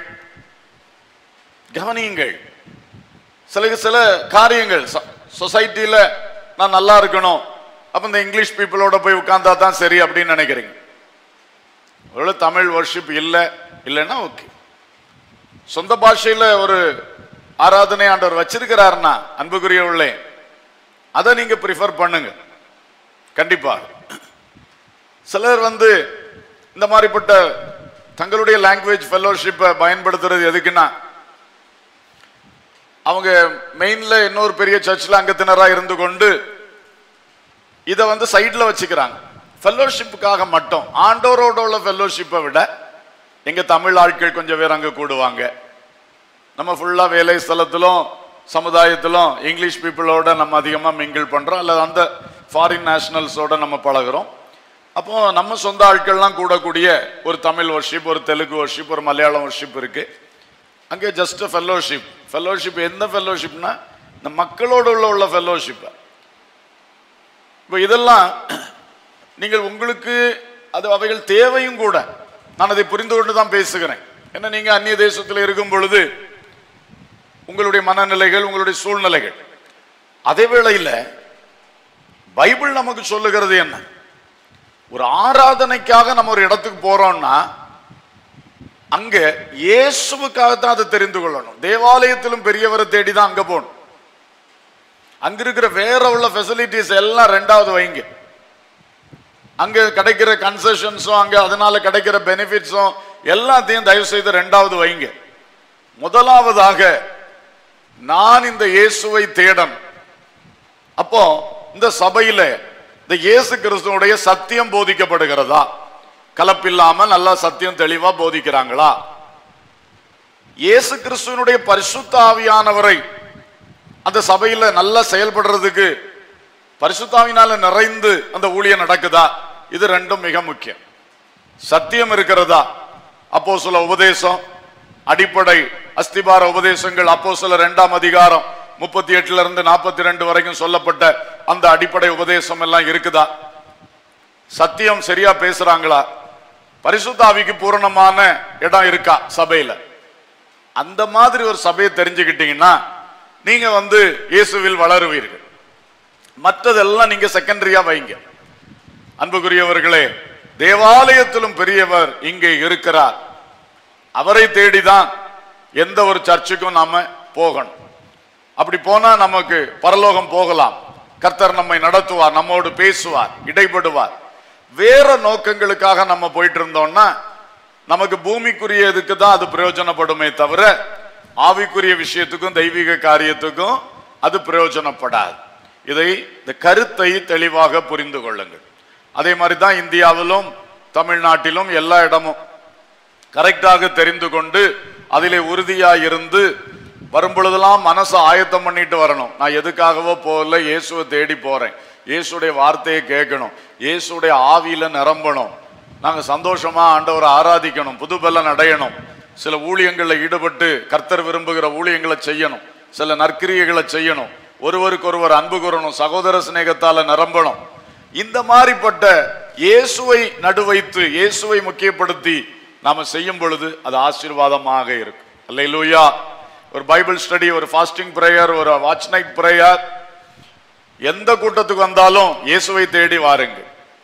கவனியுங்கள் சில சில காரியங்கள் சொசைட்டில நான் நல்லா இருக்கணும் அப்ப இந்த இங்கிலீஷ் பீப்புளோட போய் உட்கார்ந்தா தான் சரி அப்படின்னு நினைக்கிறீங்க ஒருவேளை தமிழ் வர்ஷிப் இல்லை இல்லைன்னா ஓகே சொந்த பாஷையில ஒரு ஆராதனை ஆண்டவர் வச்சிருக்கிறாருன்னா அன்புக்குரியவர்களே அதை நீங்க ப்ரிஃபர் பண்ணுங்க கண்டிப்பாக சிலர் வந்து இந்த மாதிரிப்பட்ட தங்களுடைய லாங்குவேஜ் ஃபெல்லோஷிப்பை பயன்படுத்துறது எதுக்குன்னா அவங்க மெயின்ல இன்னொரு பெரிய சர்ச்சில் அங்கத்தினரா இருந்து கொண்டு இதை வந்து சைட்ல வச்சுக்கிறாங்க ஃபெல்லோஷிப்புக்காக மட்டும் ஆண்டோரோட உள்ள ஃபெல்லோஷிப்பை விட எங்க தமிழ் ஆட்கள் கொஞ்சம் பேர் அங்க கூடுவாங்க நம்ம ஃபுல்லா வேலை ஸ்தலத்திலும் சமுதாயத்திலும் இங்கிலீஷ் பீப்புளோட நம்ம அதிகமாக மிங்கிள் பண்றோம் அல்லது அந்த ஃபாரின் நேஷனல்ஸோட நம்ம பழகுறோம் அப்போ நம்ம சொந்த ஆட்கள்லாம் கூடக்கூடிய ஒரு தமிழ் வர்ஷிப் ஒரு தெலுங்கு வர்ஷிப் ஒரு மலையாளம் வர்ஷிப் இருக்கு அங்கே ஜஸ்ட் ஃபெல்லோஷிப் ஃபெல்லோஷிப் எந்த ஃபெல்லோஷிப்னா இந்த மக்களோடு உள்ள உள்ள ஃபெல்லோஷிப் இப்போ இதெல்லாம் நீங்கள் உங்களுக்கு அது அவைகள் தேவையும் கூட நான் அதை புரிந்து கொண்டு தான் பேசுகிறேன் ஏன்னா நீங்க அந்நிய தேசத்தில் இருக்கும் பொழுது உங்களுடைய மனநிலைகள் உங்களுடைய சூழ்நிலைகள் அதே வேளையில் பைபிள் நமக்கு சொல்லுகிறது என்ன ஒரு ஆராதனைக்காக நம்ம ஒரு இடத்துக்கு போறோம்னா அங்க இயேசுவுக்காக தான் அதை தெரிந்து கொள்ளணும் தேவாலயத்திலும் பெரியவரை தேடி தான் அங்க போகணும் அங்க இருக்கிற வேற உள்ள ஃபெசிலிட்டிஸ் எல்லாம் ரெண்டாவது வைங்க அங்க கிடைக்கிற கன்செஷன்ஸும் அங்க அதனால கிடைக்கிற பெனிஃபிட்ஸும் எல்லாத்தையும் தயவு செய்து ரெண்டாவது வைங்க முதலாவதாக நான் இந்த இயேசுவை தேடன் அப்போ இந்த சபையில இந்த இயேசு கிறிஸ்துவனுடைய சத்தியம் போதிக்கப்படுகிறதா கலப்பில்லாம நல்லா சத்தியம் தெளிவா போதிக்கிறாங்களா இயேசு கிறிஸ்துவனுடைய பரிசுத்த ஆவியானவரை அந்த சபையில நல்லா செயல்படுறதுக்கு பரிசுத்தாவினால நிறைந்து அந்த ஊழியம் நடக்குதா இது ரெண்டும் மிக முக்கியம் சத்தியம் இருக்கிறதா அப்போ சில உபதேசம் அடிப்படை அஸ்திபார உபதேசங்கள் அப்போ சில ரெண்டாம் அதிகாரம் முப்பத்தி எட்டுல இருந்து நாற்பத்தி ரெண்டு வரைக்கும் சொல்லப்பட்ட அந்த அடிப்படை உபதேசம் எல்லாம் இருக்குதா சத்தியம் சரியா பேசுறாங்களா பரிசுத்தாவிக்கு பூரணமான இடம் இருக்கா சபையில அந்த மாதிரி ஒரு சபையை தெரிஞ்சுக்கிட்டீங்கன்னா நீங்க வந்து இயேசுவில் வளருவீர்கள் மற்றதெல்லாம் நீங்க செகண்டரியா வைங்க அன்புக்குரியவர்களே தேவாலயத்திலும் பெரியவர் இங்கே இருக்கிறார் அவரை தேடிதான் எந்த ஒரு சர்ச்சுக்கும் நாம போகணும் அப்படி போனா நமக்கு பரலோகம் போகலாம் கர்த்தர் நம்மை நடத்துவார் நம்மோடு பேசுவார் இடைப்படுவார் வேற நோக்கங்களுக்காக நம்ம போயிட்டு இருந்தோம்னா நமக்கு பூமிக்குரிய இதுக்கு தான் அது பிரயோஜனப்படுமே தவிர ஆவிக்குரிய விஷயத்துக்கும் தெய்வீக காரியத்துக்கும் அது பிரயோஜனப்படாது இதை இந்த கருத்தை தெளிவாக புரிந்து கொள்ளுங்கள் அதே மாதிரி தான் இந்தியாவிலும் தமிழ்நாட்டிலும் எல்லா இடமும் கரெக்டாக தெரிந்து கொண்டு அதிலே உறுதியாக இருந்து வரும்பொழுதெல்லாம் மனசை ஆயத்தம் பண்ணிட்டு வரணும் நான் எதுக்காகவோ போகல இயேசுவை தேடி போறேன் இயேசுடைய வார்த்தையை கேட்கணும் இயேசுடைய ஆவியில நிரம்பணும் நாங்க சந்தோஷமா ஆண்டவரை ஆராதிக்கணும் புது பலன் அடையணும் சில ஊழியங்களில் ஈடுபட்டு கர்த்தர் விரும்புகிற ஊழியங்களை செய்யணும் சில நற்கிரியைகளை செய்யணும் ஒருவருக்கொருவர் அன்பு கூறணும் சகோதர சிநேகத்தால நிரம்பணும் இந்த மாதிரிப்பட்ட இயேசுவை நடுவைத்து இயேசுவை முக்கியப்படுத்தி நாம செய்யும் பொழுது அது ஆசீர்வாதமாக இருக்கும் அல்லேலூயா ஒரு பைபிள் ஸ்டடி ஒரு ஃபாஸ்டிங் பிரேயர் ஒரு வாட்ச் நைட் பிரேயர் எந்த கூட்டத்துக்கு வந்தாலும் இயேசுவை தேடி வாருங்க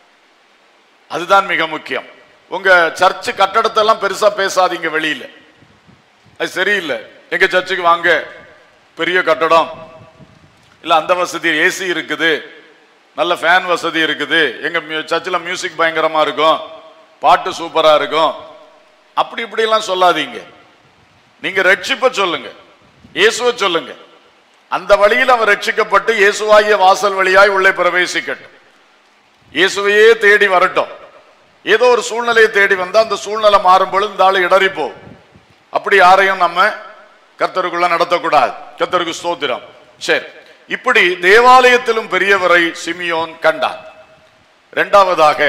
அதுதான் மிக முக்கியம் உங்க சர்ச் கட்டடத்தை எல்லாம் பெருசா பேசாதீங்க வெளியில அது சரியில்லை எங்க சர்ச்சுக்கு வாங்க பெரிய கட்டடம் இல்ல அந்த வசதி ஏசி இருக்குது நல்ல ஃபேன் வசதி இருக்குது எங்க சர்ச்சில் மியூசிக் பயங்கரமா இருக்கும் பாட்டு சூப்பரா இருக்கும் அப்படி இப்படி எல்லாம் சொல்லாதீங்க நீங்க ரட்சிப்ப சொல்லுங்க இயேசுவை சொல்லுங்க அந்த வழியில் அவர் ரட்சிக்கப்பட்டு இயேசுவாகிய வாசல் வழியாய் உள்ளே பிரவேசிக்கட்டும் இயேசுவையே தேடி வரட்டும் ஏதோ ஒரு சூழ்நிலையை தேடி வந்தா அந்த சூழ்நிலை மாறும் பொழுது இந்த ஆளு இடறி போகும் அப்படி யாரையும் நம்ம கர்த்தருக்குள்ள நடத்தக்கூடாது கர்த்தருக்கு ஸ்தோத்திரம் சரி இப்படி தேவாலயத்திலும் பெரியவரை சிமியோன் கண்டான் இரண்டாவதாக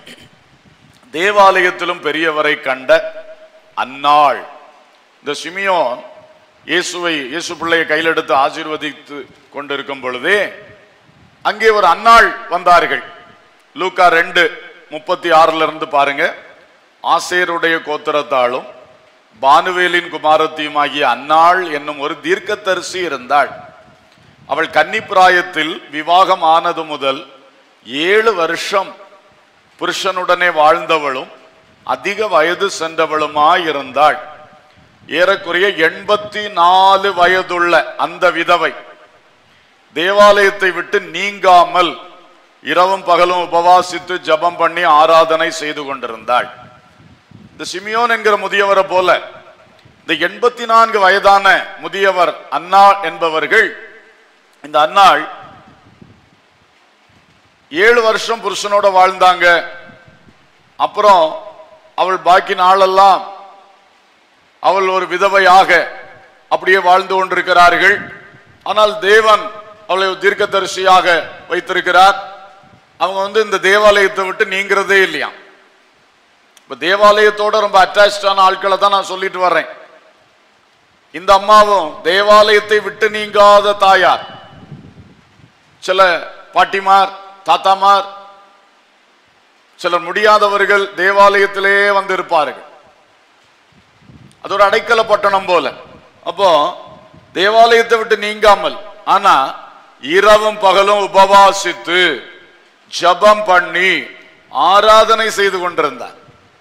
தேவாலயத்திலும் பெரியவரை கண்ட அன்னாள் இந்த சிமியோன் இயேசுவை இயேசு பிள்ளையை கையில் எடுத்து ஆசீர்வதித்து கொண்டிருக்கும் பொழுதே அங்கே ஒரு அன்னாள் வந்தார்கள் லூக்கா ரெண்டு முப்பத்தி ஆறுல இருந்து பாருங்க ஆசேருடைய கோத்திரத்தாளும் பானுவேலின் குமாரத்தியுமாகிய அன்னாள் என்னும் ஒரு தீர்க்கதரிசி இருந்தாள் அவள் கன்னிப்பிராயத்தில் விவாகம் ஆனது முதல் ஏழு வருஷம் புருஷனுடனே வாழ்ந்தவளும் அதிக வயது சென்றவளுமாயிருந்தாள் ஏறக்குறைய எண்பத்தி நாலு வயதுள்ள அந்த விதவை தேவாலயத்தை விட்டு நீங்காமல் இரவும் பகலும் உபவாசித்து ஜெபம் பண்ணி ஆராதனை செய்து கொண்டிருந்தாள் இந்த சிமியோன் என்கிற முதியவரை போல இந்த எண்பத்தி நான்கு வயதான முதியவர் அண்ணா என்பவர்கள் இந்த அன்னாள் ஏழு வருஷம் புருஷனோட வாழ்ந்தாங்க அப்புறம் அவள் பாக்கி நாளெல்லாம் அவள் ஒரு விதவையாக அப்படியே வாழ்ந்து கொண்டிருக்கிறார்கள் ஆனால் தேவன் அவளை ஒரு தீர்க்கதரிசியாக வைத்திருக்கிறார் அவங்க வந்து இந்த தேவாலயத்தை விட்டு நீங்கிறதே இல்லையா இப்ப தேவாலயத்தோட ரொம்ப அட்டாச்சான ஆட்களை தான் நான் சொல்லிட்டு வர்றேன் இந்த அம்மாவும் தேவாலயத்தை விட்டு நீங்காத தாயார் சில பாட்டிமார் தாத்தாமார் சிலர் முடியாதவர்கள் தேவாலயத்திலே வந்து இருப்பார்கள் அது ஒரு அடைக்கல பட்டணம் போல அப்போ தேவாலயத்தை விட்டு நீங்காமல் ஆனா இரவும் பகலும் உபவாசித்து ஜபம் பண்ணி ஆராதனை செய்து கொண்டிருந்தார்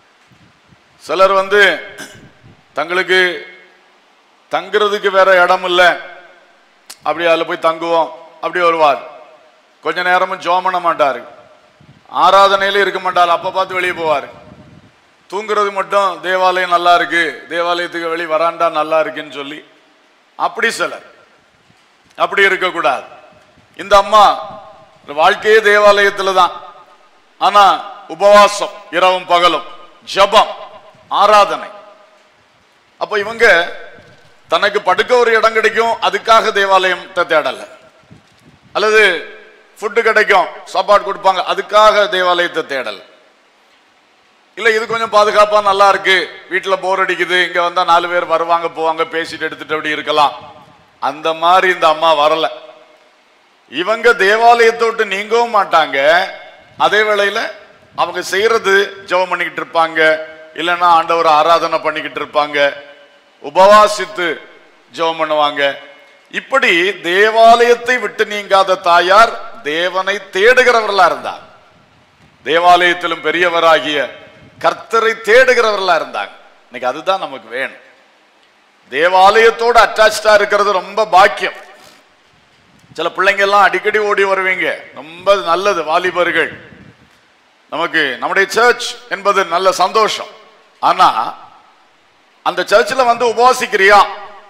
சிலர் வந்து தங்களுக்கு தங்குறதுக்கு வேற இடம் இல்லை அப்படி அதில் போய் தங்குவோம் அப்படி வருவார் கொஞ்ச நேரமும் ஜோம் பண்ண மாட்டாரு ஆராதனையில இருக்க மாட்டார் அப்ப பார்த்து வெளியே போவார் தூங்குறது மட்டும் தேவாலயம் நல்லா இருக்கு தேவாலயத்துக்கு வெளியே வராண்டா நல்லா இருக்குன்னு சொல்லி அப்படி சிலர் அப்படி இருக்கக்கூடாது இந்த அம்மா வாழ்க்கையே தேவாலயத்துல தான் ஆனா உபவாசம் இரவும் பகலும் ஜபம் ஆராதனை அப்ப இவங்க தனக்கு படுக்க ஒரு இடம் கிடைக்கும் அதுக்காக தேவாலயம் தேடல அல்லது ஃபுட்டு கிடைக்கும் சாப்பாடு கொடுப்பாங்க அதுக்காக தேவாலயத்தை தேடல் இல்ல இது கொஞ்சம் பாதுகாப்பா நல்லா இருக்கு வீட்டுல போர் அடிக்குது இங்க வந்தா நாலு பேர் வருவாங்க போவாங்க பேசிட்டு எடுத்துட்டு அப்படி இருக்கலாம் அந்த மாதிரி இந்த அம்மா வரல இவங்க தேவாலயத்தை விட்டு நீங்கவும் மாட்டாங்க அதே வேளையில அவங்க செய்யறது ஜெபம் பண்ணிக்கிட்டு இருப்பாங்க இல்லைன்னா ஆண்டவர் ஆராதனை பண்ணிக்கிட்டு இருப்பாங்க உபவாசித்து ஜெபம் பண்ணுவாங்க இப்படி தேவாலயத்தை விட்டு நீங்காத தாயார் தேவனை தேடுகிறவர்களா இருந்தார் தேவாலயத்திலும் பெரியவராகிய கர்த்தரை தேடுகிறவர்களா இருந்தாங்க இன்னைக்கு அதுதான் நமக்கு வேணும் தேவாலயத்தோட அட்டாச்சா இருக்கிறது ரொம்ப பாக்கியம் சில பிள்ளைங்க எல்லாம் அடிக்கடி ஓடி வருவீங்க ரொம்ப நல்லது வாலிபர்கள் நமக்கு நம்முடைய சர்ச் என்பது நல்ல சந்தோஷம் ஆனா அந்த சர்ச்சில் வந்து உபவாசிக்கிறியா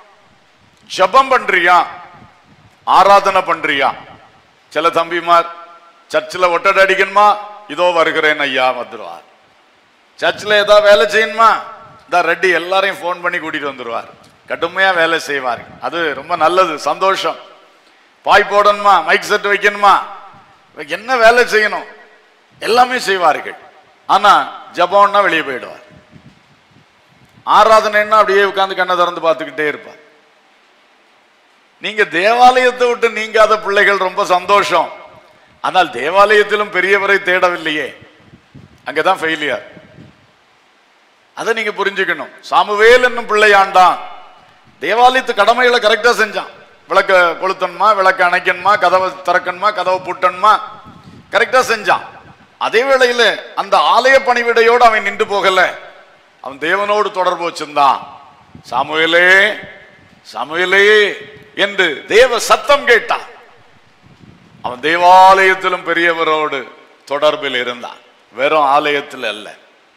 ஜெபம் பண்றியா ஆராதனை பண்றியா சில தம்பிமார் சர்ச்சில் ஒட்டடை அடிக்கணுமா இதோ வருகிறேன் ஐயா வந்துருவார் சர்ச்சில் ஏதாவது வேலை செய்யணுமா இந்த ரெட்டி எல்லாரையும் ஃபோன் பண்ணி கூட்டிட்டு வந்துருவார் கடுமையா வேலை செய்வார் அது ரொம்ப நல்லது சந்தோஷம் பாய் போடணுமா மைக் செட் வைக்கணுமா என்ன வேலை செய்யணும் எல்லாமே செய்வார்கள் ஆனா ஜபம்னா வெளியே போயிடுவார் ஆராதனைன்னா அப்படியே உட்கார்ந்து கண்ணை திறந்து பார்த்துக்கிட்டே இருப்பார் நீங்க தேவாலயத்தை விட்டு நீங்காத பிள்ளைகள் ரொம்ப சந்தோஷம் ஆனால் தேவாலயத்திலும் பெரியவரை தேடவில்லையே அங்கதான் ஃபெயிலியர் அதை நீங்க புரிஞ்சுக்கணும் சாமுவேல் என்னும் பிள்ளையாண்டான் தேவாலயத்து கடமைகளை கரெக்டா செஞ்சான் விளக்க கொளுத்தணுமா விளக்க அணைக்கணுமா கதவை திறக்கணுமா கதவை பூட்டணுமா கரெக்டா செஞ்சான் அதே வேளையில அந்த ஆலய பணிவிடையோடு அவன் நின்று போகல அவன் தேவனோடு தொடர்பு வச்சிருந்தான் சாமுவேலே சாமுவேலே என்று தேவ சத்தம் கேட்டான் அவன் தேவாலயத்திலும் பெரியவரோடு தொடர்பில் இருந்தான் வெறும் ஆலயத்தில் அல்ல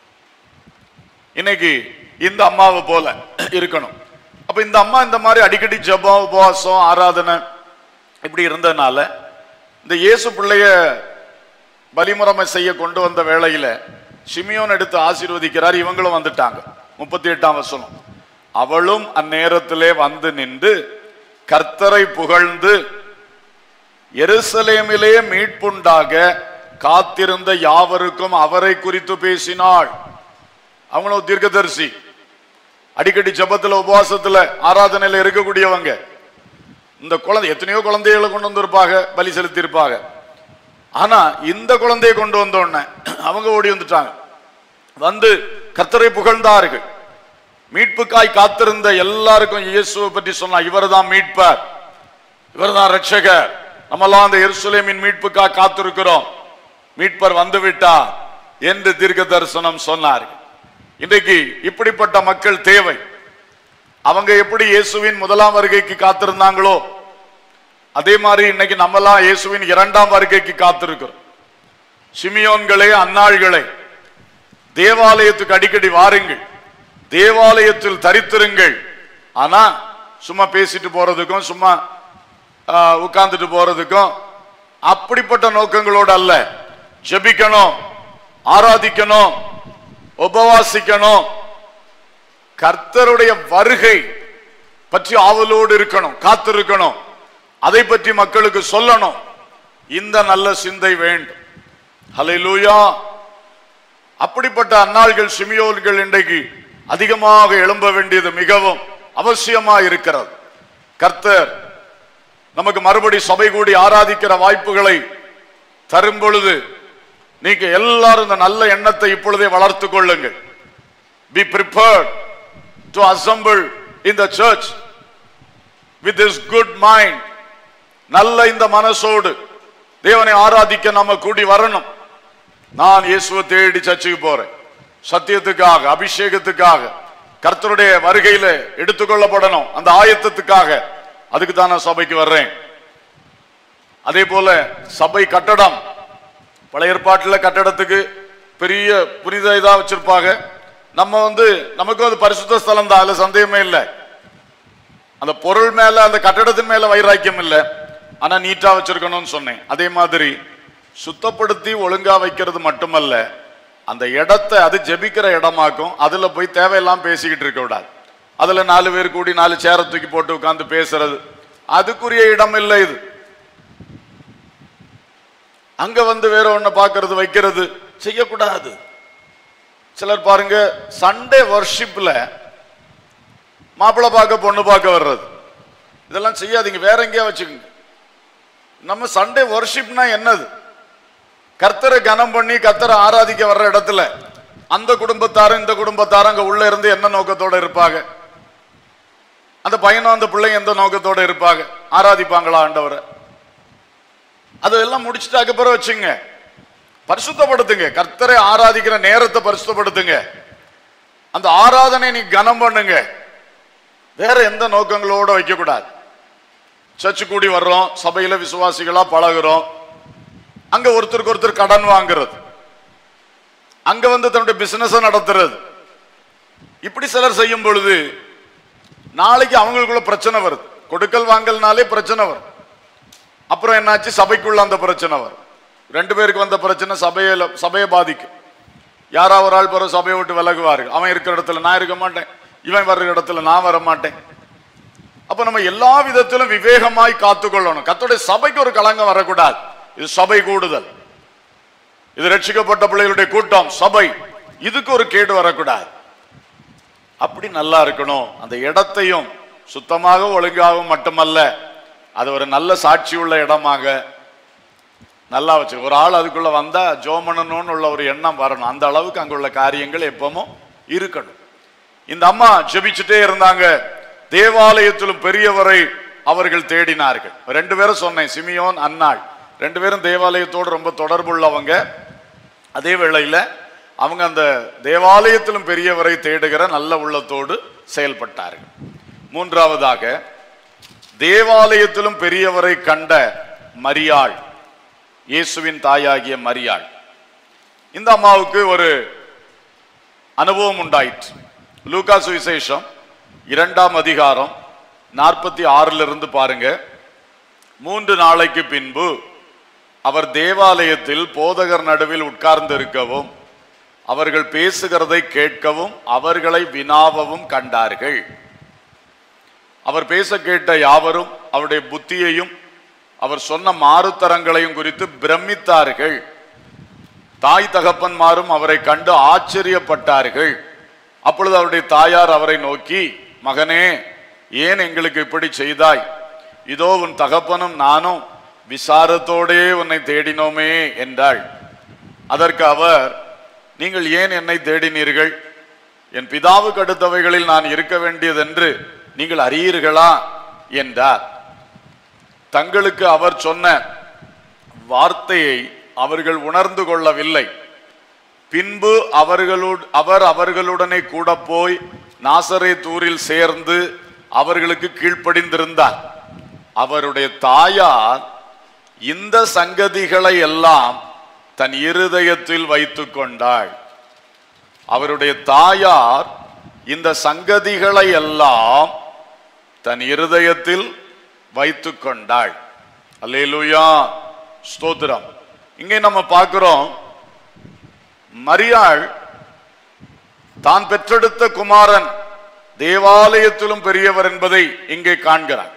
இன்னைக்கு இந்த அம்மாவை போல இருக்கணும் அப்ப இந்த அம்மா இந்த மாதிரி அடிக்கடி ஜெபம் உபவாசம் ஆராதனை இப்படி இருந்ததுனால இந்த இயேசு பிள்ளைய பலிமுறைமை செய்ய கொண்டு வந்த வேளையில சிமியோன் எடுத்து ஆசீர்வதிக்கிறார் இவங்களும் வந்துட்டாங்க முப்பத்தி எட்டாம் வசனம் அவளும் அந்நேரத்திலே வந்து நின்று கர்த்தரை புகழ்ந்து எருசலேமிலே மீட்புண்டாக காத்திருந்த யாவருக்கும் அவரை குறித்து பேசினாள் அவங்களும் தீர்க்கதரிசி அடிக்கடி ஜெபத்துல உபவாசத்துல ஆராதனையில இருக்கக்கூடியவங்க இந்த குழந்தை எத்தனையோ குழந்தைகளை கொண்டு வந்திருப்பாங்க பலி செலுத்தியிருப்பாங்க ஆனா இந்த குழந்தையை கொண்டு வந்த உடனே அவங்க ஓடி வந்துட்டாங்க வந்து கர்த்தரை புகழ்ந்தார்கள் மீட்புக்காய் காத்திருந்த எல்லாருக்கும் இயேசுவை பற்றி சொன்னா இவர்தான் மீட்பர் இவர்தான் ரட்சகர் நம்மெல்லாம் அந்த எருசலேமின் மீட்புக்காக காத்திருக்கிறோம் மீட்பர் வந்து விட்டார் என்று தீர்க்க தரிசனம் சொன்னார்கள் இன்றைக்கு இப்படிப்பட்ட மக்கள் தேவை அவங்க எப்படி இயேசுவின் முதலாம் வருகைக்கு காத்திருந்தாங்களோ அதே மாதிரி இன்னைக்கு நம்மலாம் இயேசுவின் இரண்டாம் வருகைக்கு காத்திருக்கிறோம் சிமியோன்களே அன்னாள்களே தேவாலயத்துக்கு அடிக்கடி வாருங்கள் தேவாலயத்தில் தரித்திருங்கள் ஆனா சும்மா பேசிட்டு போறதுக்கும் சும்மா ஆஹ், உட்கார்ந்துட்டு போறதுக்கும் அப்படிப்பட்ட நோக்கங்களோடு அல்ல ஜெபிக்கணும் ஆராதிக்கணும் உபவாசிக்கணும் கர்த்தருடைய வருகை பற்றி ஆவலோடு இருக்கணும் காத்திருக்கணும் அதை பற்றி மக்களுக்கு சொல்லணும் இந்த நல்ல சிந்தை வேண்டும் ஹalleluya அப்படிப்பட்ட அன்னாள்கள் சிமியோன்கள் இன்றைக்கு அதிகமாக எழும்ப வேண்டியது மிகவும் அவசியமா இருக்கிறது கர்த்தர் நமக்கு மறுபடி சபை கூடி ஆராதிக்கிற வாய்ப்புகளை தரும் பொழுது நீங்க எல்லாரும் இந்த நல்ல எண்ணத்தை இப்பொழுதே வளர்த்துக் கொள்ளுங்கள் be prepared to assemble in the church with this good mind நல்ல இந்த மனசோடு தேவனை ஆராதிக்க நம்ம கூடி வரணும் நான் இயேசுவை தேடி சர்ச்சுக்கு போறேன் சத்தியத்துக்காக அபிஷேகத்துக்காக கர்த்தருடைய வருகையில எடுத்துக்கொள்ளப்படணும் அந்த ஆயத்தத்துக்காக அதுக்கு தான் நான் சபைக்கு வர்றேன் அதே போல சபை கட்டடம் பழைய ஏற்பாட்டுல கட்டடத்துக்கு பெரிய புனித இதா வச்சிருப்பாங்க நம்ம வந்து நமக்கும் அது பரிசுத்த ஸ்தலம் தான் அதுல சந்தேகமே இல்லை அந்த பொருள் மேல அந்த கட்டடத்தின் மேல வைராக்கியம் இல்லை ஆனா நீட்டா வச்சிருக்கணும்னு சொன்னேன் அதே மாதிரி சுத்தப்படுத்தி ஒழுங்கா வைக்கிறது மட்டுமல்ல அந்த இடத்தை அது ஜெபிக்கிற இடமாக்கும் அதுல போய் தேவையெல்லாம் பேசிக்கிட்டு இருக்க கூடாது அதுல நாலு பேர் கூடி நாலு சேரை தூக்கி போட்டு உட்கார்ந்து பேசுறது அதுக்குரிய இடம் இல்லை இது அங்க வந்து வேற ஒண்ணு பார்க்கிறது வைக்கிறது செய்யக்கூடாது சிலர் பாருங்க சண்டே வர்ஷிப்ல மாப்பிள்ளை பார்க்க பொண்ணு பார்க்க வர்றது இதெல்லாம் செய்யாதீங்க வேற எங்கேயா வச்சுக்கோங்க நம்ம சண்டே வர்ஷிப்னா என்னது கர்த்தரை கனம் பண்ணி கர்த்தரை ஆராதிக்க வர்ற இடத்துல அந்த குடும்பத்தாரும் இந்த குடும்பத்தாரும் அங்க உள்ள இருந்து என்ன நோக்கத்தோட இருப்பாங்க அந்த பையனும் அந்த பிள்ளையும் எந்த நோக்கத்தோட இருப்பாங்க ஆராதிப்பாங்களா ஆண்டவரை அதெல்லாம் முடிச்சுட்டு அதுக்கப்புறம் வச்சுங்க பரிசுத்தப்படுத்துங்க கர்த்தரை ஆராதிக்கிற நேரத்தை பரிசுத்தப்படுத்துங்க அந்த ஆராதனை நீ கனம் பண்ணுங்க வேற எந்த நோக்கங்களோட வைக்க கூடாது சர்ச்சு கூடி வர்றோம் சபையில விசுவாசிகளா பழகுறோம் அங்க ஒருத்தருக்கு ஒருத்தர் கடன் வாங்குறது அங்க வந்து தன்னுடைய பிசினஸ் நடத்துறது இப்படி சிலர் செய்யும் பொழுது நாளைக்கு அவங்களுக்குள்ள பிரச்சனை வருது கொடுக்கல் வாங்கல்னாலே பிரச்சனை வரும் அப்புறம் என்னாச்சு சபைக்குள்ள அந்த பிரச்சனை வரும் ரெண்டு பேருக்கு வந்த பிரச்சனை சபையில சபையை பாதிக்கும் யாரா ஒரு ஆள் பிறகு சபையை விட்டு விலகுவார்கள் அவன் இருக்கிற இடத்துல நான் இருக்க மாட்டேன் இவன் வர்ற இடத்துல நான் வர மாட்டேன் அப்ப நம்ம எல்லா விதத்திலும் விவேகமாய் காத்துக்கொள்ளணும் கத்தோடைய சபைக்கு ஒரு களங்கம் வரக்கூடாது இது சபை கூடுதல் இது ரட்சிக்கப்பட்ட பிள்ளைகளுடைய கூட்டம் சபை இதுக்கு ஒரு கேடு வரக்கூடாது அப்படி நல்லா இருக்கணும் அந்த இடத்தையும் சுத்தமாக ஒழுங்காகவும் மட்டுமல்ல அது ஒரு நல்ல சாட்சி உள்ள இடமாக நல்லா வச்சு ஒரு ஆள் அதுக்குள்ள வந்தா ஜோம் பண்ணணும்னு உள்ள ஒரு எண்ணம் வரணும் அந்த அளவுக்கு அங்குள்ள காரியங்கள் எப்பவும் இருக்கணும் இந்த அம்மா ஜெபிச்சுட்டே இருந்தாங்க தேவாலயத்திலும் பெரியவரை அவர்கள் தேடினார்கள் ரெண்டு பேரும் சொன்னேன் சிமியோன் அன்னாள் ரெண்டு பேரும் தேவாலயத்தோடு ரொம்ப தொடர்புள்ளவங்க அதே வேளையில அவங்க அந்த தேவாலயத்திலும் பெரியவரை தேடுகிற நல்ல உள்ளத்தோடு செயல்பட்டார்கள் மூன்றாவதாக தேவாலயத்திலும் பெரியவரை கண்ட மரியாள் இயேசுவின் தாயாகிய மரியாள் இந்த அம்மாவுக்கு ஒரு அனுபவம் உண்டாயிற்று லூகா சுவிசேஷம் இரண்டாம் அதிகாரம் நாற்பத்தி ஆறுல இருந்து பாருங்க மூன்று நாளைக்கு பின்பு அவர் தேவாலயத்தில் போதகர் நடுவில் உட்கார்ந்திருக்கவும் அவர்கள் பேசுகிறதை கேட்கவும் அவர்களை வினாவவும் கண்டார்கள் அவர் பேச கேட்ட யாவரும் அவருடைய புத்தியையும் அவர் சொன்ன மாறுத்தரங்களையும் குறித்து பிரமித்தார்கள் தாய் தகப்பன்மாரும் அவரை கண்டு ஆச்சரியப்பட்டார்கள் அப்பொழுது அவருடைய தாயார் அவரை நோக்கி மகனே ஏன் எங்களுக்கு இப்படி செய்தாய் இதோ உன் தகப்பனும் நானும் விசாரத்தோடே உன்னை தேடினோமே என்றாள் அதற்கு அவர் நீங்கள் ஏன் என்னை தேடினீர்கள் என் பிதாவுக்கு அடுத்தவைகளில் நான் இருக்க வேண்டியதென்று நீங்கள் அறியீர்களா என்றார் தங்களுக்கு அவர் சொன்ன வார்த்தையை அவர்கள் உணர்ந்து கொள்ளவில்லை பின்பு அவர்களோடு அவர் அவர்களுடனே கூட போய் நாசரே தூரில் சேர்ந்து அவர்களுக்கு கீழ்ப்படிந்திருந்தார் அவருடைய தாயார் இந்த சங்கதிகளை எல்லாம் தன் இருதயத்தில் வைத்துக் கொண்டாள் அவருடைய தாயார் இந்த சங்கதிகளை எல்லாம் தன் இருதயத்தில் வைத்துக் கொண்டாள் அல்லேலூயா ஸ்தோத்திரம் இங்கே நம்ம பார்க்கிறோம் மரியாள் தான் பெற்றெடுத்த குமாரன் தேவாலயத்திலும் பெரியவர் என்பதை இங்கே காண்கிறார்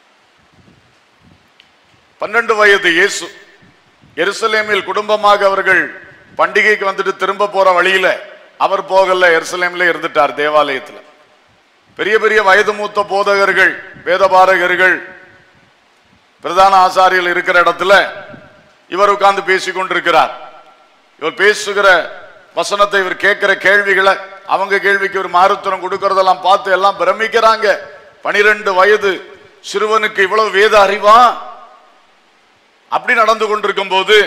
பன்னெண்டு வயது இயேசு எருசலேமில் குடும்பமாக அவர்கள் பண்டிகைக்கு வந்துட்டு திரும்ப போற வழியில அவர் போகல எருசலேம்ல இருந்துட்டார் தேவாலயத்துல பெரிய பெரிய வயது மூத்த போதகர்கள் வேதபாரகர்கள் பிரதான ஆசாரியர்கள் இருக்கிற இடத்துல இவர் உட்கார்ந்து பேசிக் கொண்டிருக்கிறார் இவர் பேசுகிற வசனத்தை இவர் கேட்கிற கேள்விகளை அவங்க கேள்விக்கு ஒரு மாறுத்தரம் கொடுக்கறதெல்லாம் பார்த்து எல்லாம் பிரமிக்கிறாங்க பனிரெண்டு வயது சிறுவனுக்கு இவ்வளவு வேத அறிவா அப்படி நடந்து கொண்டிருக்கும் போது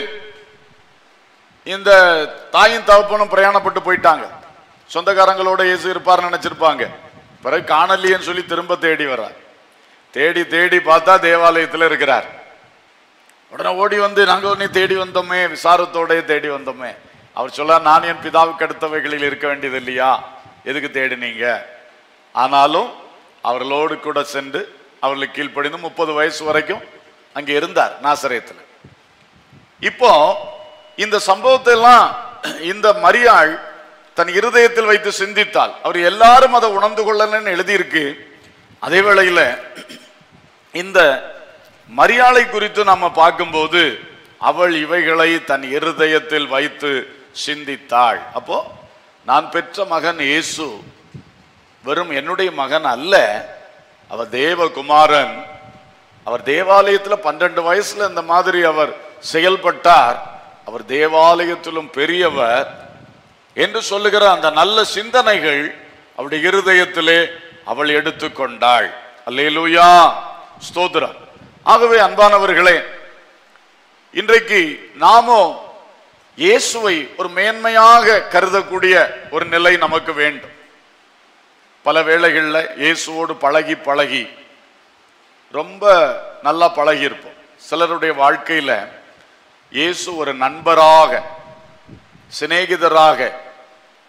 இந்த தாயும் தகப்பனும் பிரயாணப்பட்டு போயிட்டாங்க சொந்தக்காரங்களோட இயேசு இருப்பார் நினைச்சிருப்பாங்க பிறகு காணலையேன்னு சொல்லி திரும்ப தேடி வர்றார் தேடி தேடி பார்த்தா தேவாலயத்தில் இருக்கிறார் உடனே ஓடி வந்து நாங்க உன்னை தேடி வந்தோமே விசாரத்தோட தேடி வந்தோமே அவர் சொல்ல நான் என் பிதாவுக்கு அடுத்தவைகளில் இருக்க வேண்டியது இல்லையா எதுக்கு தேடினீங்க ஆனாலும் அவர்களோடு கூட சென்று அவர்களுக்கு கீழ்ப்படிந்து முப்பது வயசு வரைக்கும் அங்கே இருந்தார் நாசரேத்தில் இப்போ இந்த சம்பவத்தை எல்லாம் இந்த மரியாள் தன் இருதயத்தில் வைத்து சிந்தித்தாள் அவர் எல்லாரும் அதை உணர்ந்து கொள்ளலன்னு எழுதியிருக்கு அதே வேளையில இந்த மரியாளை குறித்து நம்ம பார்க்கும்போது அவள் இவைகளை தன் இருதயத்தில் வைத்து சிந்தித்தாள் அப்போ நான் பெற்ற மகன் இயேசு வெறும் என்னுடைய மகன் அல்ல அவர் தேவகுமாரன் அவர் தேவாலயத்துல பன்னெண்டு வயசுல இந்த மாதிரி அவர் செயல்பட்டார் அவர் தேவாலயத்திலும் பெரியவர் என்று சொல்லுகிற அந்த நல்ல சிந்தனைகள் அவருடைய இருதயத்திலே அவள் எடுத்துக்கொண்டாள் அல்லேலூயா ஸ்தோத்திரம் ஆகவே அன்பானவர்களே இன்றைக்கு நாமோ இயேசுவை ஒரு மேன்மையாக கருதக்கூடிய ஒரு நிலை நமக்கு வேண்டும் பல வேளைகளில் இயேசுவோடு பழகி பழகி ரொம்ப நல்லா பழகி இருப்போம் சிலருடைய வாழ்க்கையில இயேசு ஒரு நண்பராக சிநேகிதராக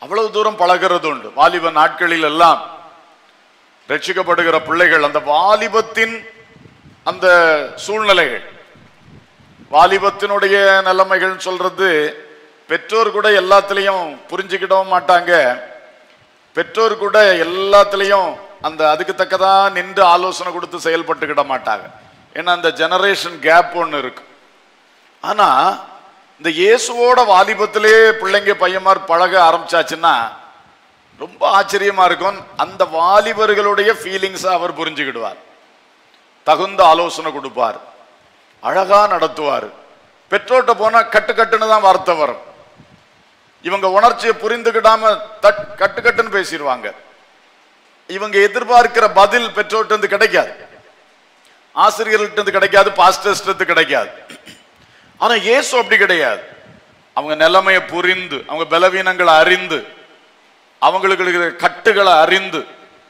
அவ்வளவு தூரம் பழகிறது உண்டு வாலிப நாட்களில் எல்லாம் ரட்சிக்கப்படுகிற பிள்ளைகள் அந்த வாலிபத்தின் அந்த சூழ்நிலைகள் வாலிபத்தினுடைய நிலைமைகள் சொல்றது பெற்றோர் கூட எல்லாத்துலேயும் புரிஞ்சுக்கிடவும் மாட்டாங்க பெற்றோர் கூட எல்லாத்துலேயும் அந்த அதுக்கு தக்கதா நின்று ஆலோசனை கொடுத்து செயல்பட்டுக்கிட மாட்டாங்க ஏன்னா அந்த ஜெனரேஷன் கேப் ஒன்று இருக்கு ஆனா இந்த இயேசுவோட வாலிபத்திலே பிள்ளைங்க பையன்மார் பழக ஆரம்பிச்சாச்சுன்னா ரொம்ப ஆச்சரியமா இருக்கும் அந்த வாலிபர்களுடைய ஃபீலிங்ஸை அவர் புரிஞ்சுக்கிடுவார் தகுந்த ஆலோசனை கொடுப்பார் அழகா நடத்துவார் பெற்றோர்கிட்ட போனா கட்டு கட்டுன்னு தான் வார்த்தை வரும் இவங்க உணர்ச்சியை புரிந்துக்கிடாம தட் கட்டு கட்டுன்னு பேசிடுவாங்க இவங்க எதிர்பார்க்கிற பதில் பெற்றோர்கிட்ட இருந்து கிடைக்காது ஆசிரியர்கள்ட்ட இருந்து கிடைக்காது பாஸ்டர்ஸ்ட்ட இருந்து கிடைக்காது ஆனா இயேசு அப்படி கிடையாது அவங்க நிலைமையை புரிந்து அவங்க பலவீனங்களை அறிந்து அவங்களுக்கு இருக்கிற கட்டுகளை அறிந்து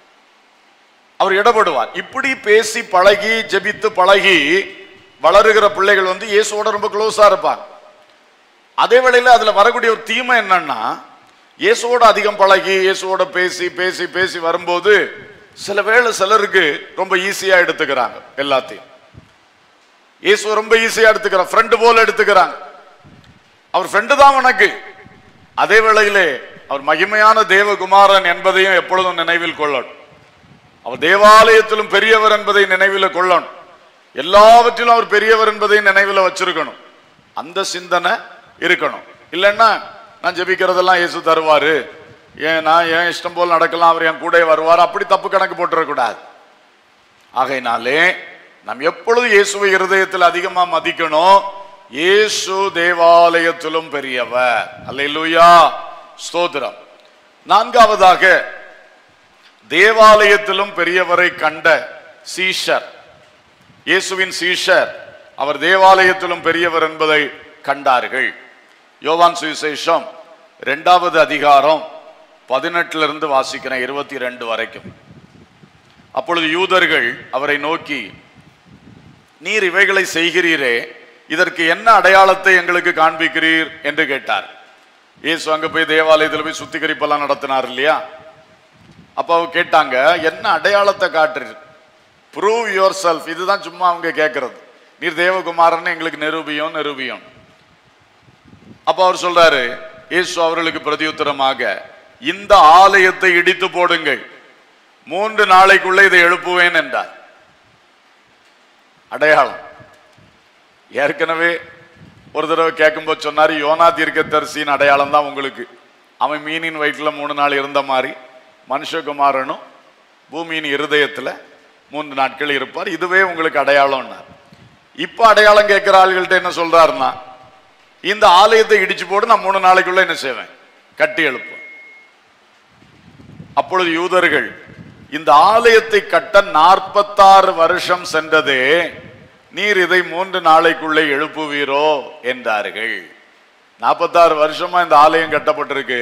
அவர் இடப்படுவார் இப்படி பேசி பழகி ஜெபித்து பழகி வளருகிற பிள்ளைகள் வந்து இயேசுவோட ரொம்ப க்ளோஸா இருப்பாங்க அதே வேளையில அதுல வரக்கூடிய ஒரு தீமை என்னன்னா இயேசுவோட அதிகம் பழகி இயேசுவோட பேசி பேசி பேசி வரும்போது சில வேளை சிலருக்கு ரொம்ப ஈஸியா எடுத்துக்கிறாங்க எல்லாத்தையும் இயேசு ரொம்ப ஈஸியா எடுத்துக்கிறார் ஃப்ரெண்டு போல எடுத்துக்கிறாங்க அவர் ஃப்ரெண்டு தான் உனக்கு அதே வேளையிலே அவர் மகிமையான தேவகுமாரன் என்பதையும் எப்பொழுதும் நினைவில் கொள்ளணும் அவர் தேவாலயத்திலும் பெரியவர் என்பதை நினைவில் கொள்ளணும் எல்லாவற்றிலும் அவர் பெரியவர் என்பதை நினைவில் வச்சிருக்கணும் அந்த சிந்தனை இருக்கணும் இல்லைன்னா நான் ஜெபிக்கிறதெல்லாம் இயேசு தருவாரு ஏன் நான் ஏன் இஷ்டம் போல் நடக்கலாம் அவர் என் கூட வருவார் அப்படி தப்பு கணக்கு போட்டுறக்கூடாது ஆகையினாலே நாம் எப்பொழுது இயேசுவை இருதயத்தில் அதிகமா மதிக்கணும் இயேசு தேவாலயத்திலும் பெரியவர் அல்லேலூயா ஸ்தோத்திரம் நான்காவதாக தேவாலயத்திலும் பெரியவரை கண்ட சீஷர் இயேசுவின் சீஷர் அவர் தேவாலயத்திலும் பெரியவர் என்பதை கண்டார்கள் யோவான் சுவிசேஷம் இரண்டாவது அதிகாரம் பதினெட்டுல இருந்து வாசிக்கிறேன் இருபத்தி ரெண்டு வரைக்கும் அப்பொழுது யூதர்கள் அவரை நோக்கி நீர் இவைகளை செய்கிறீரே இதற்கு என்ன அடையாளத்தை எங்களுக்கு காண்பிக்கிறீர் என்று கேட்டார் இயேசு அங்க போய் தேவாலயத்தில் போய் சுத்திகரிப்பெல்லாம் நடத்தினார் இல்லையா அப்ப அவங்க கேட்டாங்க என்ன அடையாளத்தை காட்டுறீர் ப்ரூவ் யுவர் செல்ஃப் இதுதான் சும்மா அவங்க கேட்கறது நீர் தேவகுமாரன் எங்களுக்கு நிரூபியும் நிரூபியும் அப்ப அவர் சொல்றாரு இயேசு அவர்களுக்கு பிரதியுத்தரமாக இந்த ஆலயத்தை இடித்து போடுங்கள் மூன்று நாளைக்குள்ள இதை எழுப்புவேன் என்றார் அடையாளம் ஏற்கனவே ஒரு தடவை கேட்கும்போது சொன்னார் யோனா தீர்க்கதரிசியின் அடையாளம் தான் உங்களுக்கு அவன் மீனின் வயிற்றுல மூணு நாள் இருந்த மாதிரி மனுஷகுமாரனும் பூமியின் இருதயத்துல மூன்று நாட்கள் இருப்பார் இதுவே உங்களுக்கு அடையாளம்னார் இப்ப அடையாளம் கேட்கிற ஆள்கள்ட்ட என்ன சொல்றாருன்னா இந்த ஆலயத்தை இடிச்சு போட்டு நான் மூணு நாளைக்குள்ள என்ன செய்வேன் கட்டி எழுப்புவேன் அப்பொழுது யூதர்கள் இந்த ஆலயத்தை கட்ட நாற்பத்தாறு வருஷம் சென்றதே நீர் இதை மூன்று நாளைக்குள்ளே எழுப்புவீரோ என்றார்கள் நாற்பத்தாறு வருஷமா இந்த ஆலயம் கட்டப்பட்டிருக்கு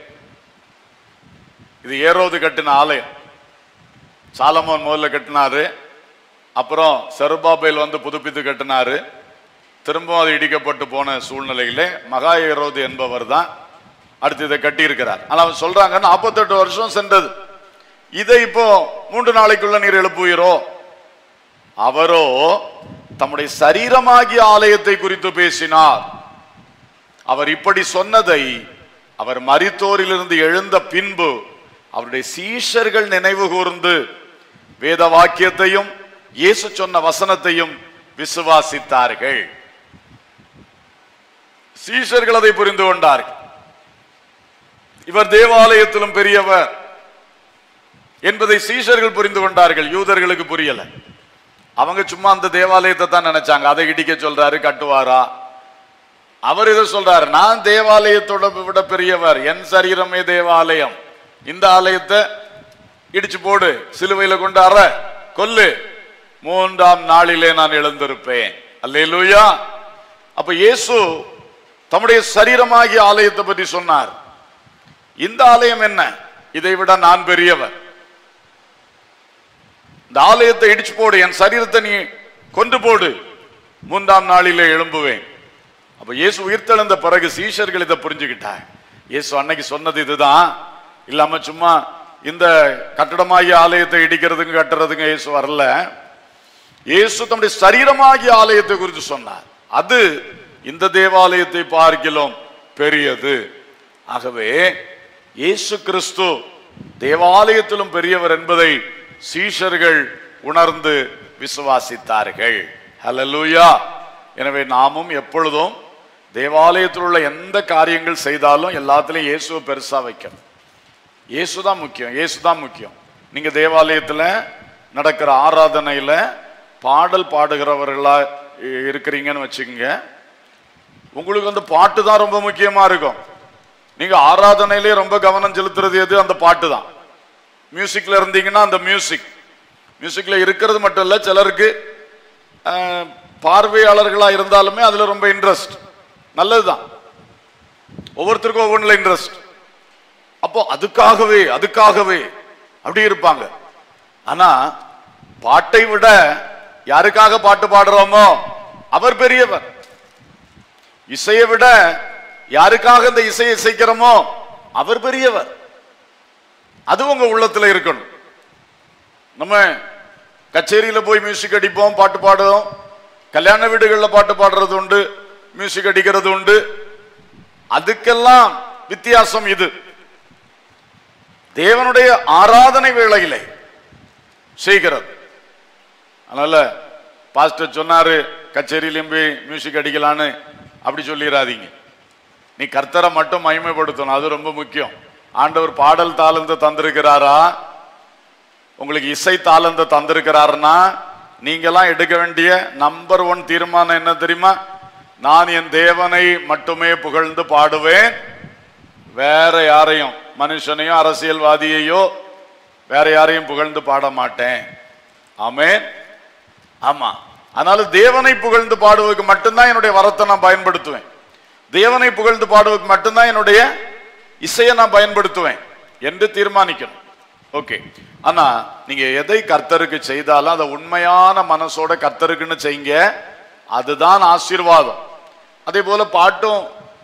இது ஏரோது கட்டின ஆலயம் சாலமோன் முதல்ல கட்டினாரு அப்புறம் செருபாபேல் வந்து புதுப்பித்து கட்டினாரு திரும்பவும் அது இடிக்கப்பட்டு போன சூழ்நிலையிலே மகா ஏரோது என்பவர் தான் அடுத்து இதை கட்டியிருக்கிறார் ஆனால் அவர் சொல்றாங்க நாற்பத்தெட்டு வருஷம் சென்றது இதை இப்போ மூன்று நாளைக்குள்ள நீர் எழுப்புவீரோ அவரோ தம்முடைய சரீரமாகிய ஆலயத்தை குறித்து பேசினார் அவர் இப்படி சொன்னதை அவர் மரித்தோரிலிருந்து எழுந்த பின்பு அவருடைய சீஷர்கள் நினைவு கூர்ந்து வேத வாக்கியத்தையும் இயேசு சொன்ன வசனத்தையும் விசுவாசித்தார்கள் சீஷர்கள் அதை புரிந்து கொண்டார்கள் இவர் தேவாலயத்திலும் பெரியவர் என்பதை சீஷர்கள் புரிந்து கொண்டார்கள் யூதர்களுக்கு புரியல அவங்க சும்மா அந்த தேவாலயத்தை தான் நினைச்சாங்க அதை இடிக்க சொல்றாரு கட்டுவாரா அவர் இதை சொல்றாரு நான் தேவாலயத்தோட விட பெரியவர் என் சரீரமே தேவாலயம் இந்த ஆலயத்தை இடிச்சு போடு சிலுவையில கொண்டு அற கொல்லு மூன்றாம் நாளிலே நான் எழுந்திருப்பேன் அல்லேலூயா அப்ப இயேசு தம்முடைய சரீரமாகிய ஆலயத்தை பற்றி சொன்னார் இந்த ஆலயம் என்ன இதை விட நான் பெரியவர் இந்த ஆலயத்தை இடிச்சு போடு என் சரீரத்தை நீ கொண்டு போடு மூன்றாம் நாளிலே எழும்புவேன் அப்ப இயேசு உயிர்த்தெழுந்த பிறகு சீஷர்கள் இதை புரிஞ்சுக்கிட்டாங்க இயேசு அன்னைக்கு சொன்னது இதுதான் இல்லாம சும்மா இந்த கட்டடமாகிய ஆலயத்தை இடிக்கிறதுங்க கட்டுறதுங்க இயேசு வரல இயேசு தம்முடைய சரீரமாகிய ஆலயத்தை குறித்து சொன்னார் அது இந்த தேவாலயத்தை பார்க்கிலும் பெரியது ஆகவே இயேசு கிறிஸ்து தேவாலயத்திலும் பெரியவர் என்பதை சீஷர்கள் உணர்ந்து விசுவாசித்தார்கள் ஹalleluya எனவே நாமும் எப்பொழுதும் தேவாலயத்தில் உள்ள எந்த காரியங்கள் செய்தாலும் எல்லாத்துலயும் இயேசுவை பெருசா வைக்கணும் இயேசு தான் முக்கியம் இயேசு தான் முக்கியம் நீங்க தேவாலயத்துல நடக்கிற ஆராதனையில பாடல் பாடுகிறவர்களா இ- இருக்கிறீங்கன்னு வச்சுக்கோங்க உங்களுக்கு அந்த பாட்டு தான் ரொம்ப முக்கியமா இருக்கும் நீங்க ஆராதனையிலே ரொம்ப கவனம் செலுத்துறது எது அந்த பாட்டு தான் மியூசிக்ல இருந்தீங்கன்னா அந்த மியூசிக் மியூசிக்ல இருக்கிறது மட்டும் இல்ல சிலருக்கு அஹ், பார்வையாளர்களா இருந்தாலுமே அதுல ரொம்ப இன்ட்ரெஸ்ட் நல்லதுதான் ஒவ்வொருத்தருக்கும் ஒவ்வொன்றுல இன்ட்ரெஸ்ட் அப்போ அதுக்காகவே அதுக்காகவே அப்படி இருப்பாங்க ஆனா பாட்டை விட யாருக்காக பாட்டு பாடுறோமோ அவர் பெரியவர் இசையை விட யாருக்காக இந்த இசையை இசைக்கிறோமோ அவர் பெரியவர் அது உங்க உள்ளத்துல இருக்கணும் நம்ம கச்சேரியில போய் மியூசிக் அடிப்போம் பாட்டு பாடுவோம் கல்யாண வீடுகள்ல பாட்டு பாடுறது உண்டு மியூசிக் அடிக்கிறது உண்டு அதுக்கெல்லாம் வித்தியாசம் இது தேவனுடைய ஆராதனை வேளையிலே செய்கிறது அதனால பாஸ்டர் சொன்னாரு கச்சேரியிலும் போய் மியூசிக் அடிக்கலான்னு அப்படி சொல்லிடாதீங்க நீ கர்த்தரை மட்டும் மகிமைப்படுத்தணும் அது ரொம்ப முக்கியம் ஆண்டவர் பாடல் தாளந்து தந்திருக்கிறாரா உங்களுக்கு இசை தாளந்து தந்திருக்கிறாருன்னா நீங்கெல்லாம் எடுக்க வேண்டிய நம்பர் ஒன் தீர்மானம் என்ன தெரியுமா நான் என் தேவனை மட்டுமே புகழ்ந்து பாடுவேன் வேற யாரையும் மனுஷனையோ அரசியல்வாதியையோ வேற யாரையும் புகழ்ந்து பாட மாட்டேன் ஆமென் ஆமா அதனால தேவனை புகழ்ந்து பாடுவதற்கு மட்டும்தான் என்னுடைய வரத்தை நான் பயன்படுத்துவேன் தேவனை புகழ்ந்து பாடுவதற்கு மட்டும்தான் என்னுடைய இசையை நான் பயன்படுத்துவேன் என்று தீர்மானிக்கணும் ஓகே ஆனா நீங்க எதை கர்த்தருக்கு செய்தாலும் அதை உண்மையான மனசோட கர்த்தருக்குன்னு செய்யுங்க அதுதான் ஆசீர்வாதம் அதே போல பாட்டும்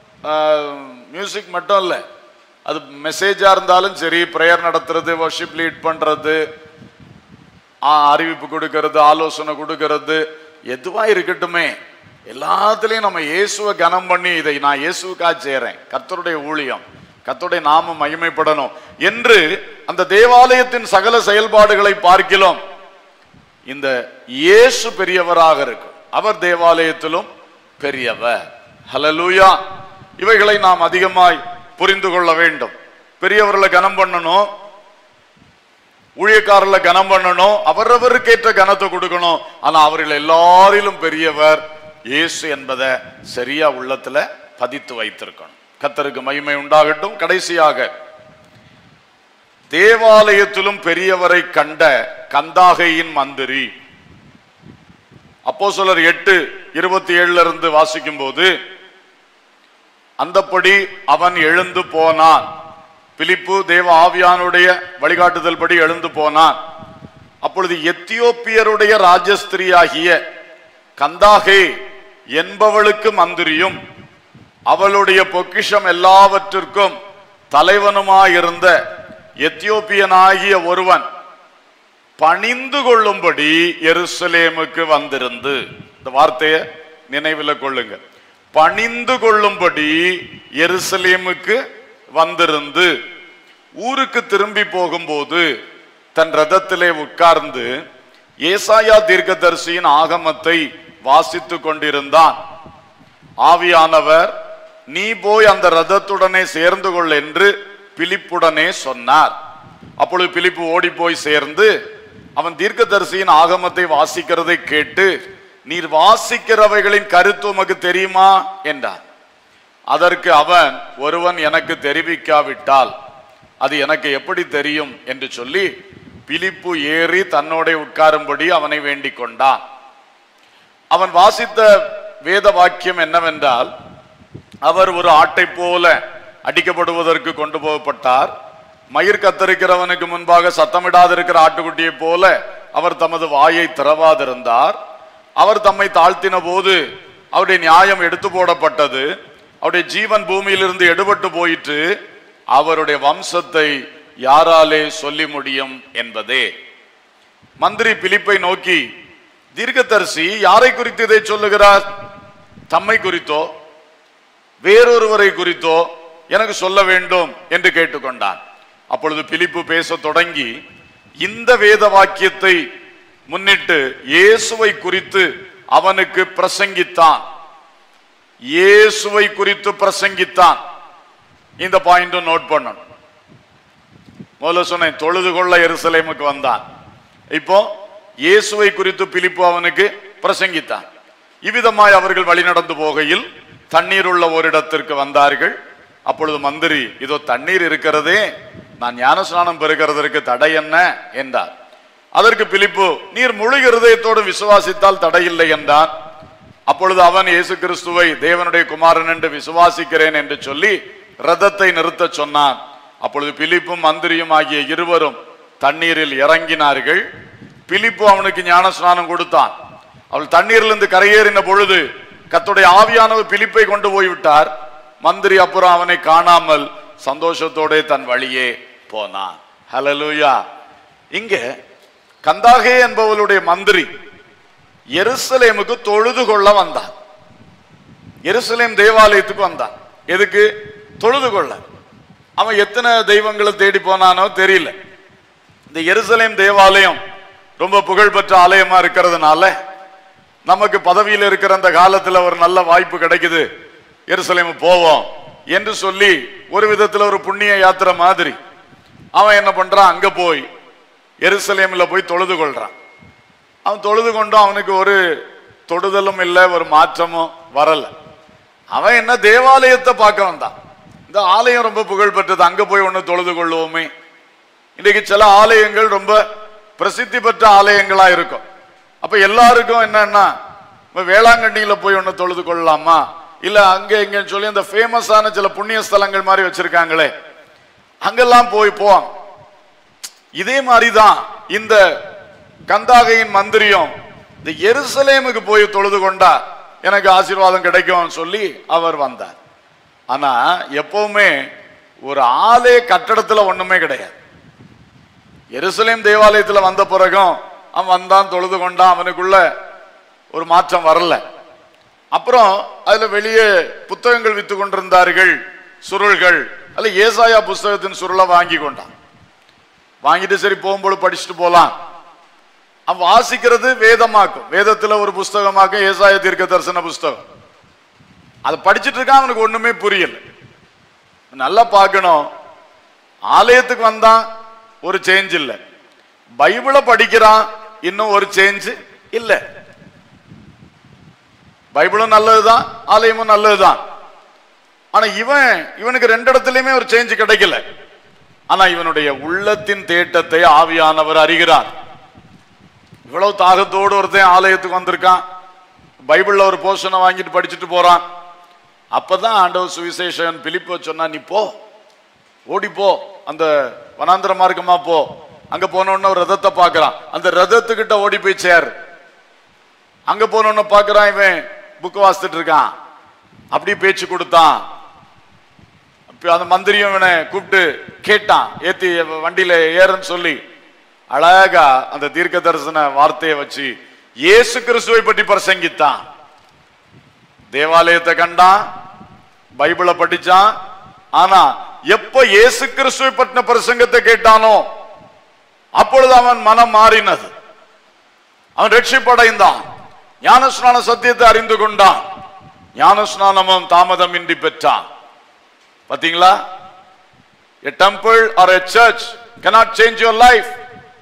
மியூசிக் மட்டும் இல்லை அது மெசேஜா இருந்தாலும் சரி ப்ரேயர் நடத்துறது வர்ஷிப் லீட் பண்றது ஆ, அறிவிப்பு கொடுக்கறது ஆலோசனை கொடுக்கறது எதுவா இருக்கட்டுமே எல்லாத்துலயும் நம்ம இயேசுவை கனம் பண்ணி இதை நான் இயேசுவுக்காக செய்றேன் கர்த்தருடைய ஊழியம் கர்த்தருடைய நாமம் மகிமைப்படணும் என்று அந்த தேவாலயத்தின் சகல செயல்பாடுகளை பார்க்கிலும் இந்த இயேசு பெரியவராக இருக்கும் அவர் தேவாலயத்திலும் பெரியவர் ஹalleluya இவைகளை நாம் அதிகமாய் புரிந்து கொள்ள வேண்டும் பெரியவர்களை கனம் பண்ணணும் ஊழியக்காரர்ல கனம் பண்ணணும் அவரவருக்கேற்ற கனத்தை கொடுக்கணும் ஆனா அவர்கள் எல்லாரிலும் பெரியவர் இயேசு என்பதை சரியா உள்ளத்துல பதித்து வைத்திருக்கணும் கத்தருக்கு மகிமை உண்டாகட்டும் கடைசியாக தேவாலயத்திலும் பெரியவரை கண்ட கந்தாகையின் மந்திரி அப்போ சிலர் எட்டு இருபத்தி ஏழுல இருந்து வாசிக்கும் போது அந்தப்படி அவன் எழுந்து போனான் பிலிப்பு தேவ ஆவியானுடைய வழிகாட்டுதல் படி எழுந்து போனான் அப்பொழுது எத்தியோப்பியருடைய ராஜஸ்திரியாகிய கந்தாகே என்பவளுக்கு மந்திரியும் அவளுடைய பொக்கிஷம் எல்லாவற்றிற்கும் தலைவனுமாயிருந்த எத்தியோப்பியனாகிய ஒருவன் பணிந்து கொள்ளும்படி எருசலேமுக்கு வந்திருந்து இந்த வார்த்தையை நினைவில் கொள்ளுங்க பணிந்து கொள்ளும்படி எருசலேமுக்கு வந்திருந்து ஊருக்கு திரும்பி போகும்போது தன் ரதத்திலே உட்கார்ந்து ஏசாயா தீர்க்கதரிசியின் ஆகமத்தை வாசித்துக் கொண்டிருந்தான் ஆவியானவர் நீ போய் அந்த ரதத்துடனே சேர்ந்து கொள் என்று பிலிப்புடனே சொன்னார் அப்பொழுது பிலிப்பு ஓடி போய் சேர்ந்து அவன் தீர்க்கதரிசியின் ஆகமத்தை வாசிக்கிறதை கேட்டு நீர் வாசிக்கிறவைகளின் கருத்து உமக்கு தெரியுமா என்றார் அதற்கு அவன் ஒருவன் எனக்கு தெரிவிக்காவிட்டால் அது எனக்கு எப்படி தெரியும் என்று சொல்லி பிலிப்பு ஏறி தன்னோட உட்காரும்படி அவனை வேண்டிக் கொண்டான் அவன் வாசித்த வேத வாக்கியம் என்னவென்றால் அவர் ஒரு ஆட்டை போல அடிக்கப்படுவதற்கு கொண்டு போகப்பட்டார் மயிர் கத்தரிக்கிறவனுக்கு முன்பாக சத்தமிடாதிருக்கிற ஆட்டுக்குட்டியை போல அவர் தமது வாயை திறவாதிருந்தார் அவர் தம்மை தாழ்த்தின போது அவருடைய நியாயம் எடுத்து போடப்பட்டது அவருடைய ஜீவன் பூமியிலிருந்து எடுபட்டு போயிட்டு அவருடைய வம்சத்தை யாராலே சொல்லி முடியும் என்பதே மந்திரி பிலிப்பை நோக்கி தீர்க்கதரிசி யாரை குறித்து இதை சொல்லுகிறார் தம்மை குறித்தோ வேறொருவரை குறித்தோ எனக்கு சொல்ல வேண்டும் என்று கேட்டுக்கொண்டான் அப்பொழுது பிலிப்பு பேசத் தொடங்கி இந்த வேத வாக்கியத்தை முன்னிட்டு இயேசுவை குறித்து அவனுக்கு பிரசங்கித்தான் இயேசுவை குறித்து பிரசங்கித்தான் இந்த பாயிண்ட் நோட் பண்ணணும் முதல்ல சொன்னேன் தொழுது கொள்ள எருசலேமுக்கு வந்தான் இப்போ இயேசுவை குறித்து பிலிப்பு அவனுக்கு பிரசங்கித்தான் இவ்விதமாய் அவர்கள் வழிநடந்து போகையில் தண்ணீர் உள்ள ஓரிடத்திற்கு வந்தார்கள் அப்பொழுது மந்திரி இதோ தண்ணீர் இருக்கிறதே நான் ஞானஸ்நானம் பெறுகிறதற்கு தடை என்ன என்றார் அதற்கு பிலிப்பு நீர் முழு இருதயத்தோடு விசுவாசித்தால் தடையில்லை என்றான் அப்பொழுது அவன் இயேசு கிறிஸ்துவை தேவனுடைய குமாரன் என்று விசுவாசிக்கிறேன் என்று சொல்லி ரதத்தை நிறுத்தச் சொன்னான் அப்பொழுது பிலிப்பும் மந்திரியும் ஆகிய இருவரும் தண்ணீரில் இறங்கினார்கள் பிலிப்பு அவனுக்கு ஞான ஸ்நானம் கொடுத்தான் அவள் தண்ணீரிலிருந்து கரையேறின பொழுது கத்துடைய ஆவியானவர் பிலிப்பை கொண்டு போய்விட்டார் மந்திரி அப்புறம் அவனை காணாமல் சந்தோஷத்தோட தன் வழியே போனான் ஹalleluya இங்க கந்தாகே என்பவளுடைய மந்திரி எருசலேமுக்கு தொழுது கொள்ள வந்தான் எருசலேம் தேவாலயத்துக்கு வந்தான் எதுக்கு தொழுது கொள்ள அவன் எத்தனை தெய்வங்களை தேடி போனானோ தெரியல இந்த எருசலேம் தேவாலயம் ரொம்ப புகழ்பெற்ற ஆலயமா இருக்கிறதுனால நமக்கு பதவியில் இருக்கிற அந்த காலத்துல ஒரு நல்ல வாய்ப்பு கிடைக்குது எருசலேம் போவோம் என்று சொல்லி ஒரு விதத்துல ஒரு புண்ணிய யாத்திரை மாதிரி அவன் என்ன பண்றான் அங்க போய் எருசலேம்ல போய் தொழுது கொள்றான் அவன் தொழுது கொண்டும் அவனுக்கு ஒரு தொடுதலும் இல்லை ஒரு மாற்றமும் வரல அவன் என்ன தேவாலயத்தை பார்க்க வந்தான் இந்த ஆலயம் ரொம்ப புகழ் பெற்றது அங்க போய் ஒண்ணு தொழுது கொள்வோமே இன்னைக்கு சில ஆலயங்கள் ரொம்ப பிரசித்தி பெற்ற ஆலயங்களா இருக்கும் அப்ப எல்லாருக்கும் என்னன்னா இப்ப வேளாங்கண்ணியில போய் ஒண்ணு தொழுது கொள்ளலாமா இல்ல அங்க இங்கன்னு சொல்லி அந்த ஃபேமஸான சில புண்ணிய ஸ்தலங்கள் மாதிரி வச்சிருக்காங்களே அங்கெல்லாம் போய் போவாங்க இதே மாதிரிதான் இந்த கந்தாகையின் மந்திரியும் இந்த எருசலேமுக்கு போய் தொழுது கொண்டா எனக்கு ஆசீர்வாதம் கிடைக்கும் சொல்லி அவர் வந்தார் ஆனா எப்பவுமே ஒரு ஆலய கட்டடத்துல ஒண்ணுமே கிடையாது எருசலேம் தேவாலயத்துல வந்த பிறகும் அவன் வந்தான் தொழுது கொண்டான் அவனுக்குள்ள ஒரு மாற்றம் வரல அப்புறம் அதுல வெளியே புத்தகங்கள் வித்து கொண்டிருந்தார்கள் சுருள்கள் அதுல ஏசாயா புஸ்தகத்தின் சுருளை வாங்கி கொண்டான் வாங்கிட்டு சரி போகும்போது படிச்சுட்டு போலாம் அவன் வாசிக்கிறது வேதமாக்கும் வேதத்துல ஒரு புஸ்தகமாக்கும் ஏசாய தீர்க்க தரிசன புஸ்தகம் அதை படிச்சிட்டு இருக்கான் அவனுக்கு ஒண்ணுமே புரியல நல்லா பார்க்கணும் ஆலயத்துக்கு வந்தான் ஒரு சேஞ்ச் இல்ல பைபிளை படிக்கிறான் இன்னும் ஒரு சேஞ்ச் இல்ல பைபிளும் நல்லதுதான் ஆலயமும் நல்லதுதான் ஆனா இவன் இவனுக்கு ரெண்டு இடத்துலயுமே ஒரு சேஞ்ச் கிடைக்கல ஆனா இவனுடைய உள்ளத்தின் தேட்டத்தை ஆவியானவர் அறிகிறார் இவ்வளவு தாகத்தோடு ஒருத்தன் ஆலயத்துக்கு வந்திருக்கான் பைபிள்ல ஒரு போர்ஷனை வாங்கிட்டு படிச்சுட்டு போறான் அப்பதான் ஆண்டவர் சுவிசேஷன் பிலிப்போ சொன்னா நீ போ ஓடி போ அந்த வனாந்திர மார்க்கமா போ அங்க போன உடனே ஒரு ரதத்தை பார்க்கறான் அந்த ரதத்துக்கிட்ட ஓடி போய் சேர் அங்க போன உடனே பார்க்கறான் இவன் புக் வாசித்துட்டு இருக்கான் அப்படி பேச்சு கொடுத்தான் அப்ப அந்த மந்திரியும் இவனை கூப்பிட்டு கேட்டான் ஏத்தி வண்டியில ஏறுன்னு சொல்லி அழகா அந்த தீர்க்க தரிசன வார்த்தையை வச்சு இயேசு கிறிஸ்துவை பற்றி பிரசங்கித்தான் தேவாலயத்தை கண்டான் பைபிளை படிச்சான் ஆனா எப்ப இயேசு கிறிஸ்துவை பற்றின பிரசங்கத்தை கேட்டானோ அப்பொழுது அவன் மனம் மாறினது அவன் ரட்சிப்படைந்தான் ஞானஸ்நான சத்தியத்தை அறிந்து கொண்டான் ஞானஸ்நானமும் தாமதமின்றி பெற்றான் பாத்தீங்களா a temple or a church cannot change your life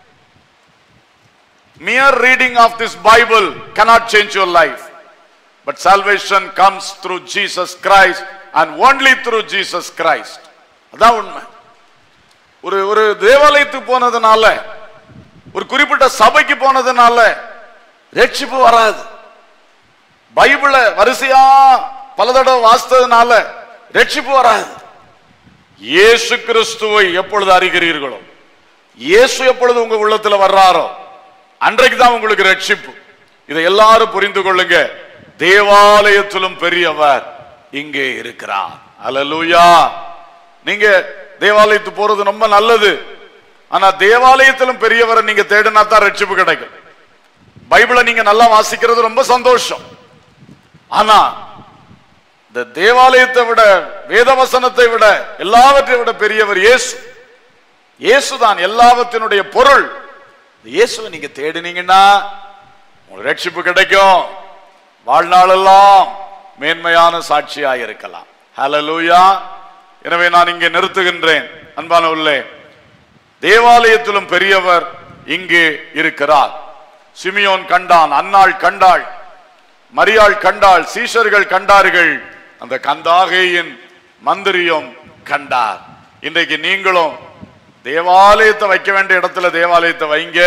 mere reading of this bible cannot change your life but salvation comes through jesus christ and only through jesus christ அதான் உண்மை ஒரு ஒரு தேவாலயத்துக்கு போனதுனால ஒரு குறிப்பிட்ட சபைக்கு போனதுனால ரட்சிப்பு வராது பைபிளை வரிசையா பல தடவை வாசித்ததுனால ரட்சிப்பு வராது இயேசு கிறிஸ்துவை எப்பொழுது அறிகிறீர்களோ இயேசு எப்பொழுது உங்க உள்ளத்துல வர்றாரோ அன்றைக்கு தான் உங்களுக்கு ரட்சிப்பு இதை எல்லாரும் புரிந்து கொள்ளுங்க தேவாலயத்திலும் பெரியவர் இங்கே இருக்கிறார் அல்லேலூயா நீங்க தேவாலயத்துக்கு போறது ரொம்ப நல்லது ஆனா தேவாலயத்திலும் பெரியவரை நீங்க தேடினா தான் ரட்சிப்பு கிடைக்கும் பைபிளை நீங்க நல்லா வாசிக்கிறது ரொம்ப சந்தோஷம் ஆனா இந்த தேவாலயத்தை விட வேதவசனத்தை விட எல்லாவற்றை விட பெரியவர் இயேசு இயேசுதான் எல்லாவற்றினுடைய பொருள் இந்த இயேசுவை நீங்க தேடினீங்கன்னா உங்களுக்கு ரட்சிப்பு கிடைக்கும் வாழ்நாளெல்லாம் மேன்மையான சாட்சியாக இருக்கலாம் ஹalleluya எனவே நான் இங்கே நிறுத்துகின்றேன் அன்பானவர்களே தேவாலயத்திலும் பெரியவர் இங்கே இருக்கிறார் சிமியோன் கண்டான் அன்னாள் கண்டாள் மரியாள் கண்டாள் சீஷர்கள் கண்டார்கள் அந்த கந்தாகையின் மந்திரியும் கண்டார் இன்றைக்கு நீங்களும் தேவாலயத்தை வைக்க வேண்டிய இடத்துல தேவாலயத்தை வைங்க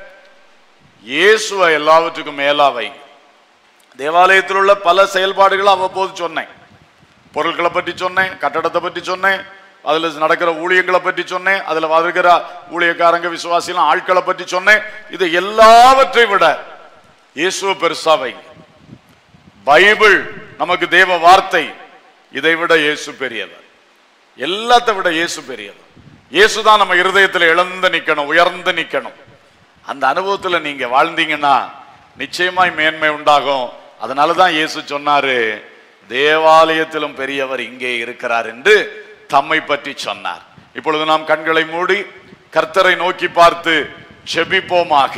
இயேசுவை எல்லாவற்றுக்கும் மேலா வைங்க தேவாலயத்தில் உள்ள பல செயல்பாடுகளை அவ்வப்போது சொன்னேன் பொருட்களை பற்றி சொன்னேன் கட்டடத்தை பற்றி சொன்னேன் அதுல நடக்கிற ஊழியங்களை பற்றி சொன்னேன் அதுல வருகிற ஊழியக்காரங்க விசுவாசிலாம் ஆட்களை பற்றி சொன்னேன் இது எல்லாவற்றை விட இயேசுவை பெருசா வைங்க பைபிள் நமக்கு தேவ வார்த்தை இதை விட இயேசு பெரியவர் எல்லாத்தை விட இயேசு பெரியவர் இயேசு தான் நம்ம இருதயத்தில் இழந்து நிக்கணும் உயர்ந்து நிக்கணும் அந்த அனுபவத்துல நீங்க வாழ்ந்தீங்கன்னா நிச்சயமாய் மேன்மை உண்டாகும் அதனால தான் இயேசு சொன்னாரு தேவாலயத்திலும் பெரியவர் இங்கே இருக்கிறார் என்று தம்மை பற்றி சொன்னார் இப்பொழுது நாம் கண்களை மூடி கர்த்தரை நோக்கி பார்த்து ஜெபிப்போமாக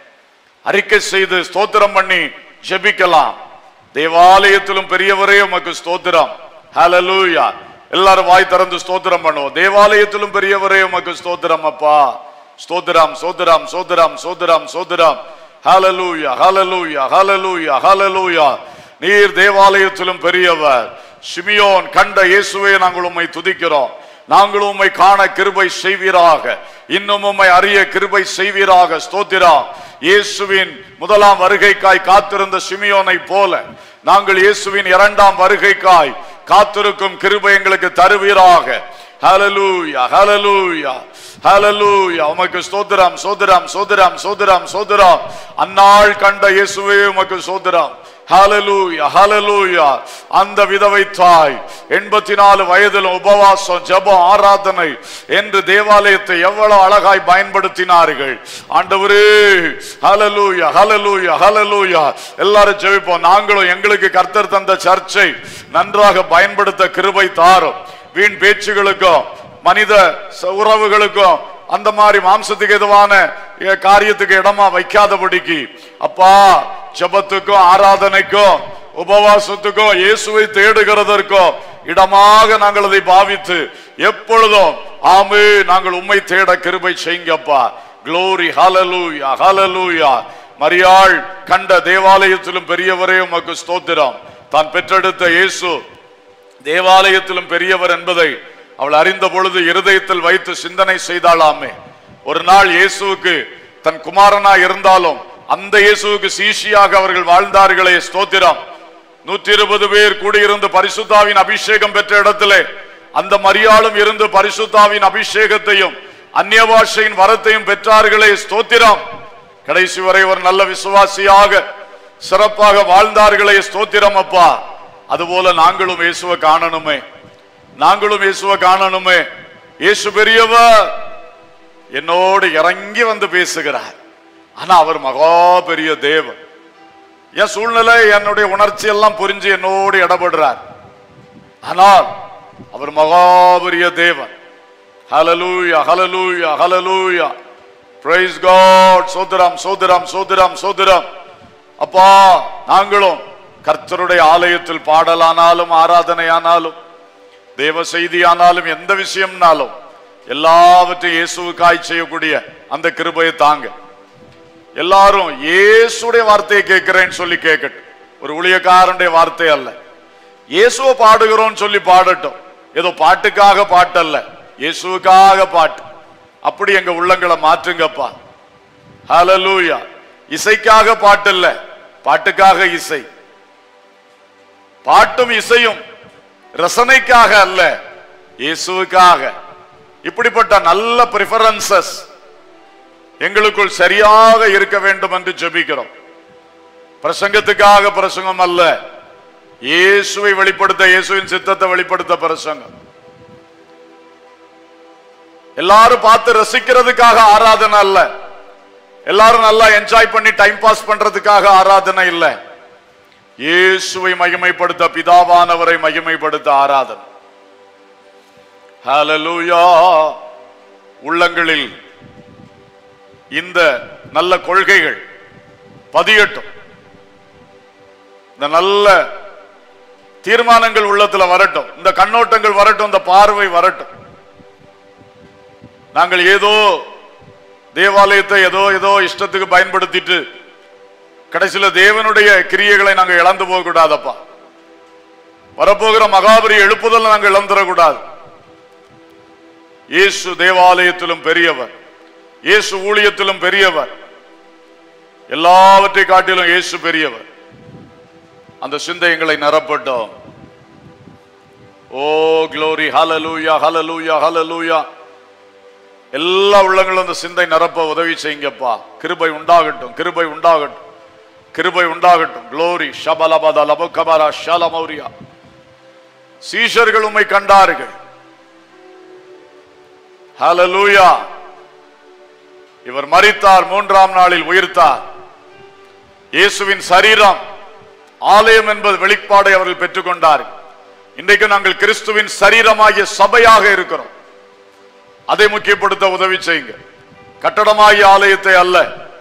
அறிக்கை செய்து ஸ்தோத்திரம் பண்ணி ஜெபிக்கலாம் தேவாலயத்திலும் பெரியவரே உமக்கு ஸ்தோத்திரம் ஹalleluya எல்லாரும் வாய் திறந்து ஸ்தோத்திரம் பண்ணுவோம் தேவாலயத்திலும் பெரியவரே உமக்கு ஸ்தோத்திரம் அப்பா ஸ்தோத்திரம் ஸ்தோத்திரம் ஸ்தோத்திரம் ஸ்தோத்திரம் ஸ்தோத்திரம் ஹalleluya ஹalleluya ஹalleluya ஹalleluya நீர் தேவாலயத்திலும் பெரியவர் சிமியோன் கண்ட இயேசுவே நாங்கள் உம்மை துதிக்கிறோம் நாங்கள் உம்மை காண கிருபை செய்வீராக இன்னும் உம்மை அறிய கிருபை செய்வீராக ஸ்தோத்திரம் இயேசுவின் முதலாம் வருகைக்காய் காத்திருந்த சிமியோனை போல நாங்கள் இயேசுவின் இரண்டாம் வருகைக்காய் காத்திருக்கும் கிருபை எங்களுக்கு தருவீராக ஹalleluya ஹalleluya ஹalleluya உமக்கு ஸ்தோத்திரம் ஸ்தோத்திரம் ஸ்தோத்திரம் ஸ்தோத்திரம் ஸ்தோத்திரம் அந்நாள் கண்ட இயேசுவே உமக்கு ஸ்தோத்திரம் ஹalleluya ஹalleluya அந்த விதவை தாய் எண்பத்தி நாலு வயதில் உபவாசம் ஜெபம் ஆராதனை என்று தேவாலயத்தை எவ்வளவு அழகாய் பயன்படுத்தினார்கள் ஆண்டவரே ஹalleluya ஹalleluya ஹalleluya எல்லாரும் ஜெபிப்போம் நாங்களும் எங்களுக்கு கர்த்தர் தந்த சர்ச்சை நன்றாக பயன்படுத்த கிருபை தாரும் வீண் பேச்சுகளுக்கும் மனித ச- உறவுகளுக்கும் அந்த மாதிரி மாம்சத்துக்கு எதுவான எ- காரியத்துக்கு இடமா வைக்காதபடிக்கு அப்பா ஜெபத்துக்கும் ஆராதனைக்கும் உபவாசத்துக்கும் இயேசுவை தேடுகிறதற்கும் இடமாக நாங்கள் அதை பாவித்து எப்பொழுதும் ஆமே நாங்கள் உம்மை தேட கிருபை செய்யுங்கப்பா க்ளோரி ஹalleluya ஹalleluya மரியாள் கண்ட தேவாலயத்திலும் பெரியவரே உமக்கு ஸ்தோத்திரம் தான் பெற்றெடுத்த இயேசு தேவாலயத்திலும் பெரியவர் என்பதை அவள் அறிந்த பொழுது இருதயத்தில் வைத்து சிந்தனை செய்தாளாமே ஒரு நாள் இயேசுவுக்கு தன் குமாரனா இருந்தாலும் அந்த இயேசுவுக்கு சீஷியாக அவர்கள் வாழ்ந்தார்களே ஸ்தோத்திரம் நூற்றி இருபது பேர் கூடியிருந்து பரிசுத்தாவின் அபிஷேகம் பெற்ற இடத்திலே அந்த மரியாளும் இருந்து பரிசுத்தாவின் அபிஷேகத்தையும் அந்நிய பாஷையின் வரத்தையும் பெற்றார்களே ஸ்தோத்திரம் கடைசி வரை ஒரு நல்ல விசுவாசியாக சிறப்பாக வாழ்ந்தார்களே ஸ்தோத்திரம் அப்பா அதுபோல நாங்களும் இயேசுவை காணணுமே நாங்களும் இயேசுவை காணணுமே இயேசு பெரியவர் என்னோடு இறங்கி வந்து பேசுகிறார் ஆனா அவர் மகா பெரிய தேவன் என் சூழ்நிலை என்னுடைய உணர்ச்சி எல்லாம் புரிஞ்சு என்னோடு இடப்படுறார் ஆனால் அவர் மகா பெரிய தேவன் ஹalleluya ஹalleluya ஹalleluya praise god சோதரம் சோதரம் சோதரம் சோதரம் அப்பா நாங்களும் கர்த்தருடைய ஆலயத்தில் பாடலானாலும் ஆராதனையானாலும் தேவ செய்தியானாலும் எந்த விஷயம்னாலும் எல்லாவற்றையும் இயேசுவுக்காய் செய்யக்கூடிய அந்த கிருபையை தாங்க எல்லாரும் இயேசுடைய வார்த்தையை கேட்கிறேன்னு சொல்லி கேட்கட்டும் ஒரு ஊழியக்காரனுடைய வார்த்தை அல்ல இயேசுவை பாடுகிறோம்னு சொல்லி பாடட்டும் ஏதோ பாட்டுக்காக பாட்டல்ல இயேசுவுக்காக பாட்டு அப்படி எங்க உள்ளங்களை மாற்றுங்கப்பா ஹalleluya இசைக்காக பாட்டு இல்ல பாட்டுக்காக இசை பாட்டும் இசையும் ரசனைக்காக அல்ல இயேசுவுக்காக இப்படிப்பட்ட நல்ல பிரிஃபரன்சஸ் எங்களுக்குள் சரியாக இருக்க வேண்டும் என்று ஜெபிக்கிறோம் பிரசங்கத்துக்காக பிரசங்கம் அல்ல இயேசுவை வெளிப்படுத்த இயேசுவின் சித்தத்தை வெளிப்படுத்த பிரசங்கம் எல்லாரும் பார்த்து ரசிக்கிறதுக்காக ஆராதனை அல்ல எல்லாரும் நல்லா என்ஜாய் பண்ணி டைம் பாஸ் பண்றதுக்காக ஆராதனை இல்ல இயேசுவை மகிமைப்படுத்த பிதாவானவரை மகிமைப்படுத்த ஆராதனை ஹalleluya உள்ளங்களில் இந்த நல்ல கொள்கைகள் பதியட்டும் இந்த நல்ல தீர்மானங்கள் உள்ளத்துல வரட்டும் இந்த கண்ணோட்டங்கள் வரட்டும் இந்த பார்வை வரட்டும் நாங்கள் ஏதோ தேவாலயத்தை ஏதோ ஏதோ இஷ்டத்துக்கு பயன்படுத்திட்டு கடைசியில தேவனுடைய கிரியைகளை நாங்க இழந்து போக கூடாதப்பா வரப்போகிற மகாபரி எழுப்புதல் நாங்கள் இழந்துடக்கூடாது இயேசு தேவாலயத்திலும் பெரியவர் இயேசு ஊழியத்திலும் பெரியவர் எல்லாவற்றை காட்டிலும் இயேசு பெரியவர் அந்த சிந்தை எங்களை நிரப்பட்டோம் ஓ க்ளோரி ஹalleluya ஹalleluya ஹalleluya எல்லா உள்ளங்களும் அந்த சிந்தை நிரப்ப உதவி செய்யுங்கப்பா கிருபை உண்டாகட்டும் கிருபை உண்டாகட்டும் கிருபை உண்டாகட்டும் க்ளோரி ஷபலபத லபகபரா ஷலமௌரியா சீஷர்கள் உம்மை கண்டார்கள் ஹalleluya இவர் மரித்தார் மூன்றாம் நாளில் உயிர்த்தார் இயேசுவின் சரீரம் ஆலயம் என்பது வெளிப்பாடை அவர்கள் பெற்றுக்கொண்டார்கள் இன்றைக்கு நாங்கள் கிறிஸ்துவின் சரீரமாகிய சபையாக இருக்கிறோம் அதை முக்கியப்படுத்த உதவி செய்யுங்க கட்டடமாகிய ஆலயத்தை அல்ல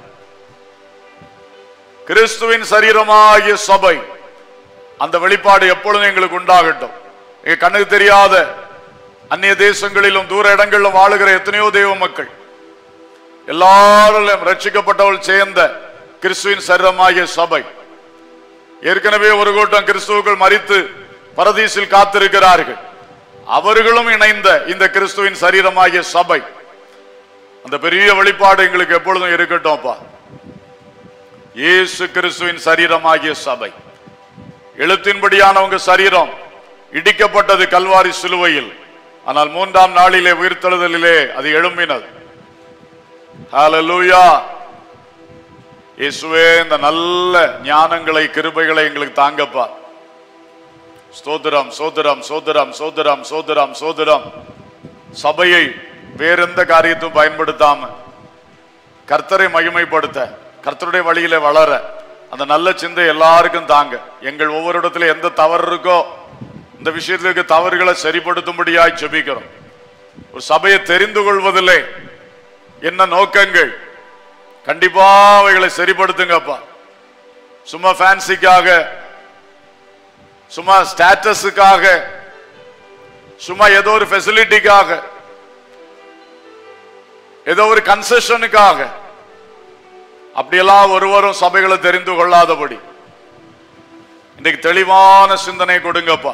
கிறிஸ்துவின் சரீரமாகிய சபை அந்த வெளிப்பாடு எப்பொழுதும் எங்களுக்கு உண்டாகட்டும் எங்க கண்ணுக்கு தெரியாத அந்நிய தேசங்களிலும் தூர இடங்களிலும் வாழுகிற எத்தனையோ தெய்வ மக்கள் எல்லாரிலும் ரட்சிக்கப்பட்டவள் சேர்ந்த கிறிஸ்துவின் சரீரமாகிய சபை ஏற்கனவே ஒரு கூட்டம் கிறிஸ்துவுக்குள் மறித்து பரதீசில் காத்திருக்கிறார்கள் அவர்களும் இணைந்த இந்த கிறிஸ்துவின் சரீரமாகிய சபை அந்த பெரிய வெளிப்பாடு எங்களுக்கு எப்பொழுதும் இருக்கட்டும்ப்பா இயேசு கிறிஸ்துவின் சரீரமாகிய சபை எழுத்தின்படியான உங்க சரீரம் இடிக்கப்பட்டது கல்வாரி சிலுவையில் ஆனால் மூன்றாம் நாளிலே உயிர்த்தெழுதலிலே அது எழும்பினது ஹalleluya இயேசுவே இந்த நல்ல ஞானங்களை கிருபைகளை எங்களுக்கு தாங்கப்பா ஸ்தோத்திரம் சோதரம் சோதரம் சோதரம் சோதரம் சோதரம் சபையை வேறெந்த காரியத்தையும் பயன்படுத்தாம கர்த்தரை மகிமைப்படுத்த கர்த்தருடைய வழியில வளர அந்த நல்ல சிந்தை எல்லாருக்கும் தாங்க எங்கள் ஒவ்வொரு இடத்துல எந்த தவறு இருக்கோ இந்த விஷயத்துல இருக்க தவறுகளை சரிப்படுத்தும்படியாய் ஜெபிக்கிறோம் ஒரு சபையை தெரிந்து கொள்வதில்லை என்ன நோக்கங்கள் கண்டிப்பா அவைகளை சரிப்படுத்துங்கப்பா சும்மா ஃபேன்சிக்காக சும்மா ஸ்டேட்டஸுக்காக சும்மா ஏதோ ஒரு ஃபெசிலிட்டிக்காக ஏதோ ஒரு கன்செஷனுக்காக அப்படியெல்லாம் ஒருவரும் சபைகளை தெரிந்து கொள்ளாதபடி இன்னைக்கு தெளிவான சிந்தனை கொடுங்கப்பா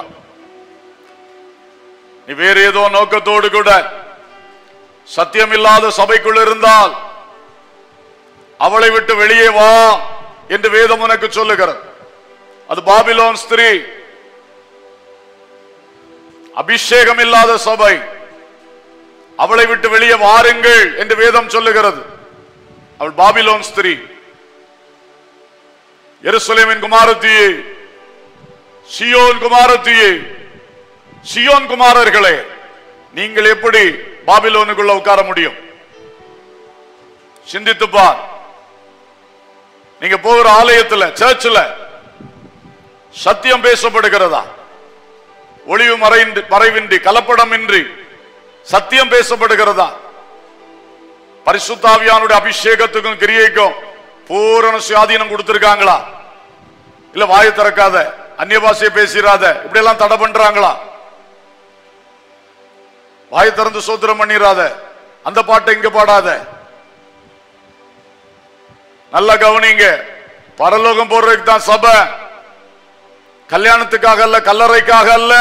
நீ வேறு ஏதோ நோக்கத்தோடு கூட சத்தியம் இல்லாத சபைக்குள் இருந்தால் அவளை விட்டு வெளியே வா என்று வேதம் உனக்கு சொல்லுகிறது அது பாபிலோன் ஸ்திரீ அபிஷேகம் இல்லாத சபை அவளை விட்டு வெளியே வாருங்கள் என்று வேதம் சொல்லுகிறது அவள் பாபிலோன் ஸ்திரீ எருசலேமின் குமாரத்தியே சியோன் குமாரத்தியே சியோன் குமாரர்களே நீங்கள் எப்படி பாபிலோனுக்குள்ள உட்கார முடியும் சிந்தித்து பார் நீங்க போகிற ஆலயத்துல சர்ச்சில் சத்தியம் பேசப்படுகிறதா ஒளிவு மறைந்து மறைவின்றி கலப்படமின்றி சத்தியம் பேசப்படுகிறதா பரிசுத்தாவியானுடைய அபிஷேகத்துக்கும் கிரியைக்கும் பூரண சுயாதீனம் கொடுத்திருக்காங்களா இல்ல வாயை திறக்காத அந்நிய பாஷையை பேசிடாத இப்படி எல்லாம் தடை பண்றாங்களா வாயை திறந்து சோத்திரம் பண்ணிராத அந்த பாட்டை இங்க பாடாத நல்லா கவனிங்க பரலோகம் போடுறதுக்கு தான் சபை கல்யாணத்துக்காக அல்ல கல்லறைக்காக அல்ல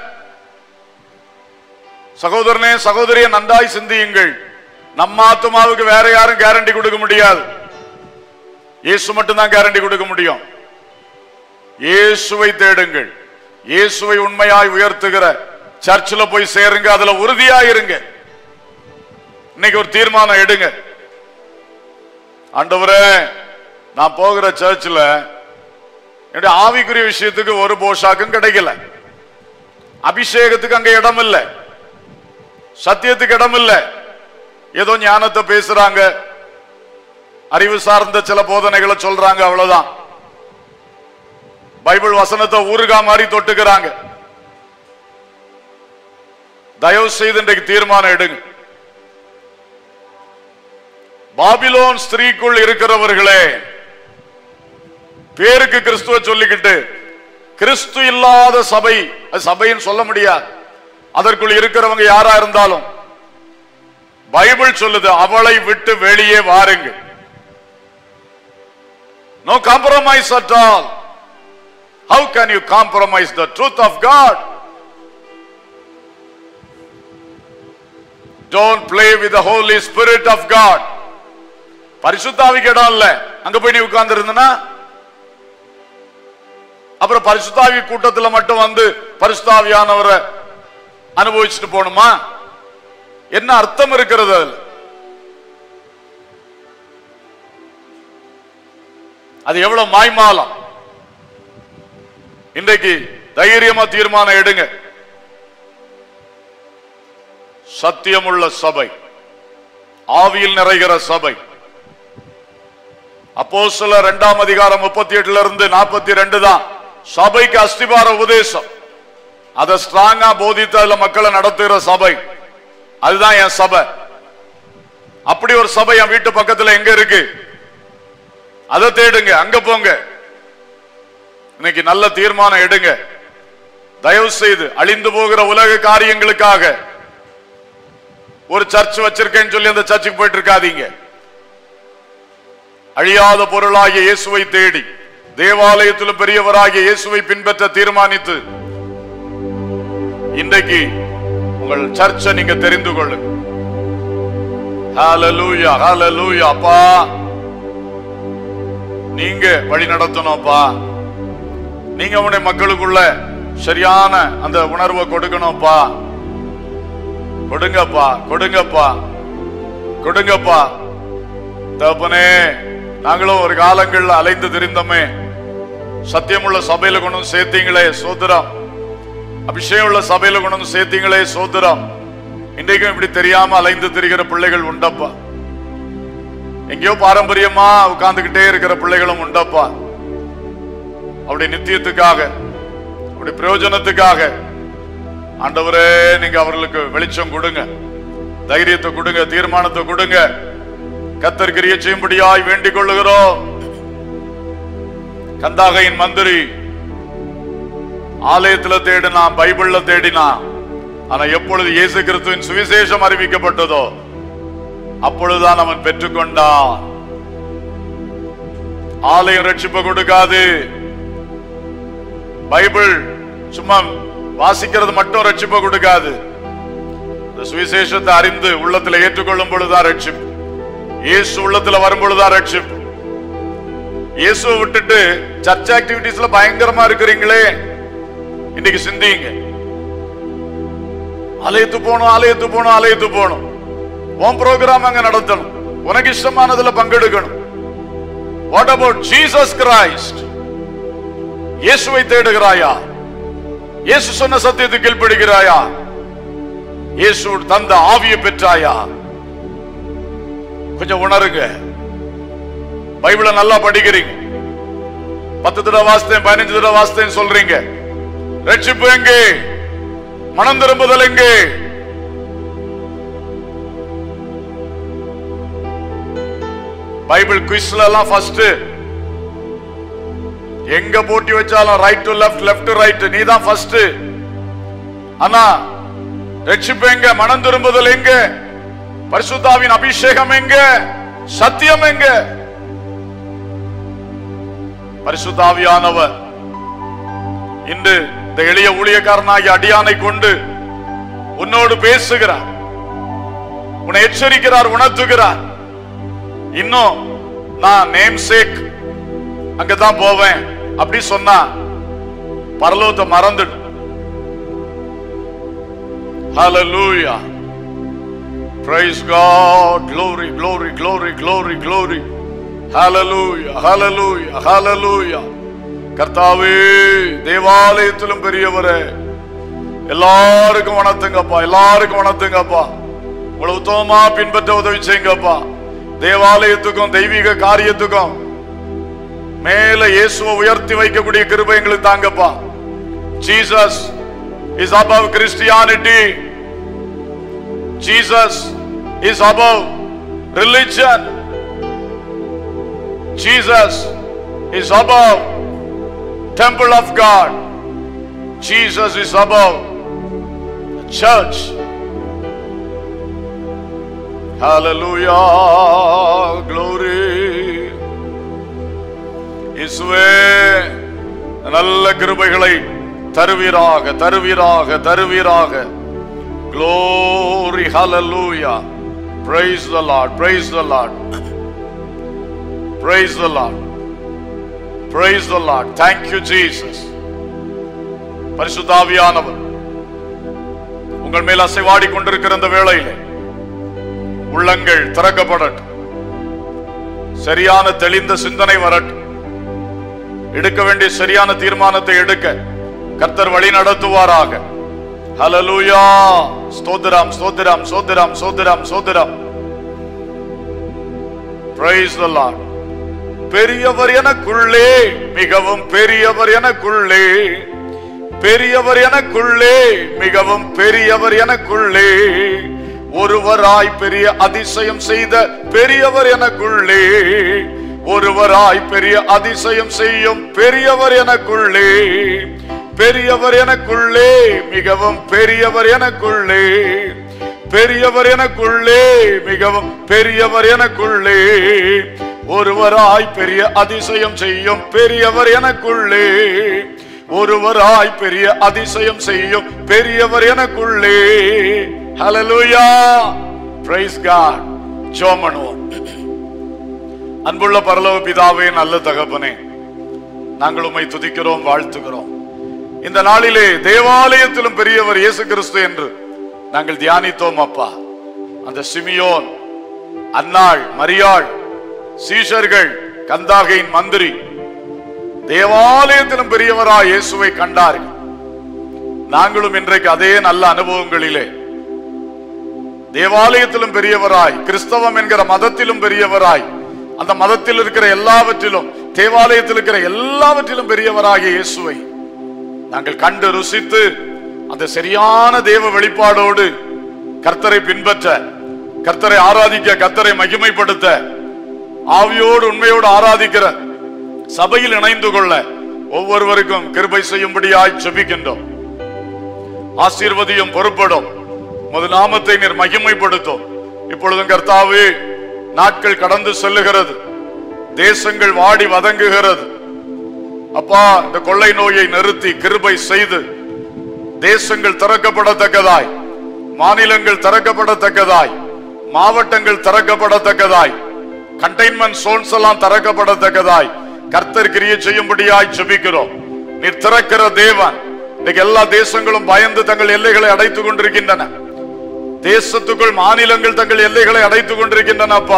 சகோதரனே சகோதரியை நன்றாய் சிந்தியுங்கள் நம்ம ஆத்மாவுக்கு வேற யாரும் கேரண்டி கொடுக்க முடியாது இயேசு மட்டும்தான் கேரண்டி கொடுக்க முடியும் இயேசுவை தேடுங்கள் இயேசுவை உண்மையாய் உயர்த்துகிற சர்ச்சில் போய் சேருங்க அதுல உறுதியா இருங்க இன்னைக்கு ஒரு தீர்மானம் எடுங்க ஆண்டவரே நான் போகிற சர்ச்சில் என்னுடைய ஆவிக்குரிய விஷயத்துக்கு ஒரு போஷாக்கும் கிடைக்கல அபிஷேகத்துக்கு அங்க இடம் இல்லை சத்தியத்துக்கு இடம் இல்லை ஏதோ ஞானத்தை பேசுறாங்க அறிவு சார்ந்த சில போதனைகளை சொல்றாங்க அவ்வளவுதான் பைபிள் வசனத்தை ஊறுகா மாதிரி தொட்டுக்கிறாங்க தயவு செய்து இன்றைக்கு தீர்மானம் எடுங்க பாபிலோன் ஸ்திரீக்குள் இருக்கிறவர்களே பேருக்கு கிறிஸ்துவ சொல்லிக்கிட்டு கிறிஸ்து இல்லாத சபை அது சபைன்னு சொல்ல முடியாது அதற்குள் இருக்கிறவங்க யாரா இருந்தாலும் பைபிள் சொல்லுது அவளை விட்டு வெளியே வாருங்க no compromise at all how can you compromise the truth of God don't play with the Holy Spirit of God பரிசுத்தாவிக்கு இடம் இல்ல அங்க போய் நீ உட்கார்ந்து இருந்தனா அப்புறம் பரிசுத்தாவி கூட்டத்துல மட்டும் வந்து பரிசுத்தாவியானவரை அனுபவிச்சுட்டு போகணுமா என்ன அர்த்தம் இருக்கிறது அதுல அது எவ்வளவு மாய்மாலம் இன்றைக்கு தைரியமா தீர்மானம் எடுங்க சத்தியமுள்ள சபை ஆவியில் நிறைகிற சபை அப்போ சில இரண்டாம் அதிகாரம் முப்பத்தி எட்டுல இருந்து நாற்பத்தி ரெண்டு தான் சபைக்கு அஸ்திபார உபதேசம் அதை ஸ்ட்ராங்கா போதித்து அதுல மக்களை நடத்துகிற சபை அதுதான் என் சபை அப்படி ஒரு சபை என் வீட்டு பக்கத்துல எங்க இருக்கு அதை தேடுங்க அங்க போங்க இன்னைக்கு நல்ல தீர்மானம் எடுங்க தயவு செய்து அழிந்து போகிற உலக காரியங்களுக்காக ஒரு சர்ச் வச்சிருக்கேன்னு சொல்லி அந்த சர்ச்சுக்கு போயிட்டு இருக்காதீங்க அழியாத பொருளாகிய இயேசுவை தேடி தேவாலயத்தில் பெரியவராகிய இயேசுவை பின்பற்ற தீர்மானித்து இன்றைக்கு உங்கள் சர்ச்சை நீங்க தெரிந்து கொள்ளுங்க ஹalleluya ஹalleluya அப்பா நீங்க வழி நடத்தணும்ப்பா நீங்க உடைய மக்களுக்குள்ள சரியான அந்த உணர்வை கொடுக்கணும்ப்பா கொடுங்கப்பா கொடுங்கப்பா கொடுங்கப்பா தகப்பனே நாங்களும் ஒரு காலங்கள்ல அலைந்து திரிந்தோமே சத்தியமுள்ள சபையில கொண்டு வந்து சேர்த்தீங்களே சோதரம் அபிஷேகம் உள்ள சபையில கொண்டு வந்து சேர்த்தீங்களே சோதரம் இன்றைக்கும் இப்படி தெரியாம அலைந்து திரிகிற பிள்ளைகள் உண்டப்பா எங்கேயோ பாரம்பரியமா உட்கார்ந்துகிட்டே இருக்கிற பிள்ளைகளும் உண்டப்பா அப்படி நித்தியத்துக்காக அப்படி பிரயோஜனத்துக்காக ஆண்டவரே நீங்க அவர்களுக்கு வெளிச்சம் கொடுங்க தைரியத்தை கொடுங்க தீர்மானத்தை கொடுங்க கத்தர் கிரிய செய்யும்படியாய் வேண்டிக் கொள்ளுகிறோம் கந்தாகையின் மந்திரி ஆலயத்துல தேடினா பைபிள்ல தேடினா ஆனா எப்பொழுது இயேசு கிறிஸ்துவின் சுவிசேஷம் அறிவிக்கப்பட்டதோ அப்பொழுதுதான் அவன் பெற்றுக்கொண்டான் ஆலயம் ரட்சிப்பு கொடுக்காது பைபிள் சும்மா வாசிக்கிறது மட்டும் ரட்சிப்பு கொடுக்காது இந்த சுவிசேஷத்தை அறிந்து உள்ளத்துல ஏற்றுக்கொள்ளும் பொழுதுதான் ரட்சிப்பு இயேசு உள்ளத்துல வரும் பொழுதுதான் ரட்சிப்பு இயேசுவை விட்டுட்டு சர்ச் ஆக்டிவிட்டிஸ்ல பயங்கரமா இருக்கிறீங்களே இன்னைக்கு சிந்திங்க ஆலயத்து போகணும் ஆலயத்து போகணும் ஆலயத்து போகணும் உன் ப்ரோக்ராம் அங்க நடத்தணும் உனக்கு இஷ்டமானதுல பங்கெடுக்கணும் வாட் அபவுட் ஜீசஸ் கிரைஸ்ட் இயேசுவை தேடுகிறாயா இயேசு சொன்ன சத்தியத்தை கீழ்ப்படுகிறாயா இயேசு தந்த ஆவியை பெற்றாயா கொஞ்சம் உணருங்க பைபிளை நல்லா படிக்கிறீங்க பத்து தடவை வாசித்தேன் பதினஞ்சு தடவை வாசித்தேன் சொல்றீங்க ரட்சிப்பு எங்கே மனம் திரும்புதல் எங்கே பைபிள் குவிஸ்ல எல்லாம் ஃபர்ஸ்ட் எங்க போட்டி வச்சாலும் right to left left to right நீ தான் ஃபர்ஸ்ட் ஆனா ரட்சிப்பு எங்க மனம் திரும்புதல் எங்க பரிசுத்தாவின் அபிஷேகம் எங்க சத்தியம் எங்க பரிசுத்தாவியானவர் இன்று இந்த எளிய ஊழியக்காரனாகிய அடியானை கொண்டு உன்னோடு பேசுகிறார் உன்னை எச்சரிக்கிறார் உணர்த்துகிறார் இன்னும் நான் நேம் சேக் அங்கதான் போவேன் அப்படி சொன்னா பரலோகத்தை மறந்துடு Hallelujah. Praise God. Glory, glory, glory, glory, glory. Hallelujah. Hallelujah. Hallelujah. கர்த்தாவே தேவாலயத்திலும் பெரியவரே எல்லாருக்கும் வணத்துங்கப்பா எல்லாருக்கும் வணத்துங்கப்பா உங்களை உத்தமமா பின்பற்ற உதவி செய்யுங்கப்பா தேவாலயத்துக்கும் தெய்வீக காரியத்துக்கும் மேல இயேசுவை உயர்த்தி வைக்கக்கூடிய கிருபை எங்களுக்கு தாங்கப்பா Jesus is above Christianity Jesus is above religion Jesus is above temple of God Jesus is above the church hallelujah glory இயேசுவே நல்ல கிருபைகளை தருவீராக தருவீராக தருவீராக glory hallelujah praise the lord praise the lord praise the lord praise the lord thank you jesus பரிசுத்தாவியானவர் உங்கள் மேல் அசைவாடி கொண்டிருக்கிற இந்த வேளையிலே உள்ளங்கள் திறக்கப்படட்டும் சரியான தெளிந்த சிந்தனை வரட்டும் எடுக்க வேண்டிய சரியான தீர்மானத்தை எடுக்க கர்த்தர் வழி நடத்துவாராக ஹalleluya ஸ்தோத்திரம் ஸ்தோத்திரம் ஸ்தோத்திரம் ஸ்தோத்திரம் ஸ்தோத்திரம் praise the lord பெரியவர் எனக்குள்ளே மிகவும் பெரியவர் எனக்குள்ளே பெரியவர் எனக்குள்ளே மிகவும் பெரியவர் எனக்குள்ளே ஒருவராய் பெரிய அதிசயம் செய்த பெரியவர் எனக்குள்ளே ஒருவராய் பெரிய அதிசயம் செய்யும் பெரியவர் எனக்குள்ளே பெரியவர் எனக்குள்ளே மிகவும் பெரியவர் எனக்குள்ளே பெரியவர் எனக்குள்ளே மிகவும் பெரியவர் எனக்குள்ளே ஒருவராய் பெரிய அதிசயம் செய்யும் பெரியவர் எனக்குள்ளே ஒருவராய் பெரிய அதிசயம் செய்யும் பெரியவர் எனக்குள்ளே ஹalleluya praise god ஜோமனுவோம் அன்புள்ள பரலோக பிதாவே நல்ல தகப்பனே நாங்கள் உம்மை துதிக்கிறோம் வாழ்த்துகிறோம் இந்த நாளிலே தேவாலயத்திலும் பெரியவர் இயேசு கிறிஸ்து என்று நாங்கள் தியானித்தோம் அப்பா அந்த சிமியோன் அன்னாள் மரியாள் சீஷர்கள் கந்தாகையின் மந்திரி தேவாலயத்திலும் பெரியவராய் இயேசுவை கண்டார்கள் நாங்களும் இன்றைக்கு அதே நல்ல அனுபவங்களிலே தேவாலயத்திலும் பெரியவராய் கிறிஸ்தவம் என்கிற மதத்திலும் பெரியவராய் அந்த மதத்தில் இருக்கிற எல்லாவற்றிலும் தேவாலயத்தில் இருக்கிற எல்லாவற்றிலும் பெரியவராகிய இயேசுவை நாங்கள் கண்டு ருசித்து அந்த சரியான தேவ வெளிப்பாடோடு கர்த்தரை பின்பற்ற கர்த்தரை ஆராதிக்க கர்த்தரை மகிமைப்படுத்த ஆவியோடு உண்மையோடு ஆராதிக்கிற சபையில் இணைந்து கொள்ள ஒவ்வொருவருக்கும் கிருபை செய்யும்படியாய் ஜெபிக்கின்றோம் ஆசீர்வதியும் பொறுப்படும் உமது நாமத்தை நீர் மகிமைப்படுத்தும் இப்பொழுதும் கர்த்தாவே நாட்கள் கடந்து செல்லுகிறது தேசங்கள் வாடி வதங்குகிறது அப்பா இந்த கொள்ளை நோயை நிறுத்தி கிருபை செய்து தேசங்கள் திறக்கப்படத்தக்கதாய் மாநிலங்கள் திறக்கப்படத்தக்கதாய் மாவட்டங்கள் திறக்கப்படத்தக்கதாய் கண்டெய்ன்மெண்ட் சோன்ஸ் எல்லாம் திறக்கப்படத்தக்கதாய் கர்த்தர் கிரியை செய்யும்படியாய் ஜெபிக்கிறோம் நீர் திறக்கிற தேவன் இன்னைக்கு எல்லா தேசங்களும் பயந்து தங்கள் எல்லைகளை அடைத்துக் கொண்டிருக்கின்றன தேசத்துக்குள் மாநிலங்கள் தங்கள் எல்லைகளை அடைத்துக் கொண்டிருக்கின்றன அப்பா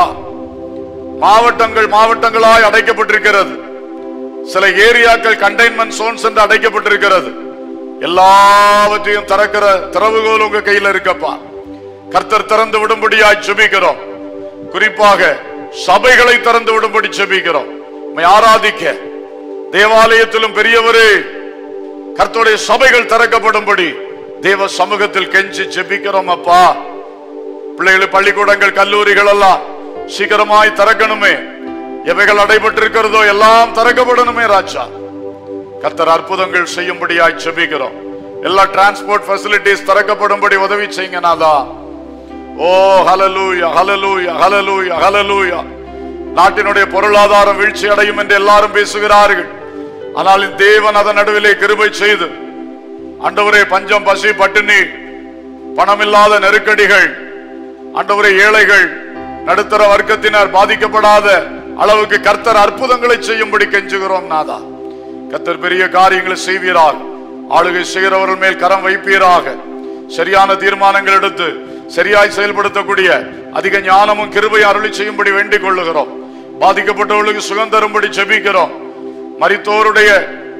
மாவட்டங்கள் மாவட்டங்களாய் அடைக்கப்பட்டிருக்கிறது சில ஏரியாக்கள் கண்டெய்ன்மெண்ட் சோன்ஸ் என்று அடைக்கப்பட்டிருக்கிறது எல்லாவற்றையும் திறக்கிற திறவுகோல் உங்க கையில இருக்கப்பா கர்த்தர் திறந்து விடும்படியாய் செபிக்கிறோம் குறிப்பாக சபைகளை திறந்து விடும்படி செபிக்கிறோம் உம்மை ஆராதிக்க தேவாலயத்திலும் பெரியவரே கர்த்தருடைய சபைகள் திறக்கப்படும்படி தேவ சமூகத்தில் கெஞ்சி ஜெபிக்கிறோம் அப்பா பிள்ளைகள் பள்ளிக்கூடங்கள் கல்லூரிகள் எல்லாம் சீக்கிரமாய் திறக்கணுமே எவைகள் அடைபட்டிருக்கிறதோ எல்லாம் திறக்கப்படணுமே ராஜா கர்த்தர் அற்புதங்கள் செய்யும்படியாய் செபிக்கிறோம் எல்லா டிரான்ஸ்போர்ட் ஃபெசிலிட்டிஸ் திறக்கப்படும்படி உதவி செய்யுங்க நாதா ஓ ஹலலூயா ஹலலூயா ஹலலூயா ஹலலூயா நாட்டினுடைய பொருளாதாரம் வீழ்ச்சி அடையும் என்று எல்லாரும் பேசுகிறார்கள் ஆனால் இந்த தேவன் அதன் நடுவிலே கிருபை செய்து ஆண்டவரே பஞ்சம் பசி பட்டினி பணமில்லாத நெருக்கடிகள் ஆண்டவரே ஏழைகள் நடுத்தர வர்க்கத்தினர் பாதிக்கப்படாத அளவுக்கு கர்த்தர் அற்புதங்களை செய்யும்படி கெஞ்சுகிறோம் நாதா கர்த்தர் பெரிய காரியங்களை செய்வீராக ஆளுகை செய்கிறவர்கள் மேல் கரம் வைப்பீராக சரியான தீர்மானங்கள் எடுத்து சரியாய் செயல்படுத்தக்கூடிய அதிக ஞானமும் கிருபை அருளி செய்யும்படி வேண்டிக் கொள்ளுகிறோம் பாதிக்கப்பட்டவர்களுக்கு சுகம் தரும்படி ஜெபிக்கிறோம் மரித்தோருடைய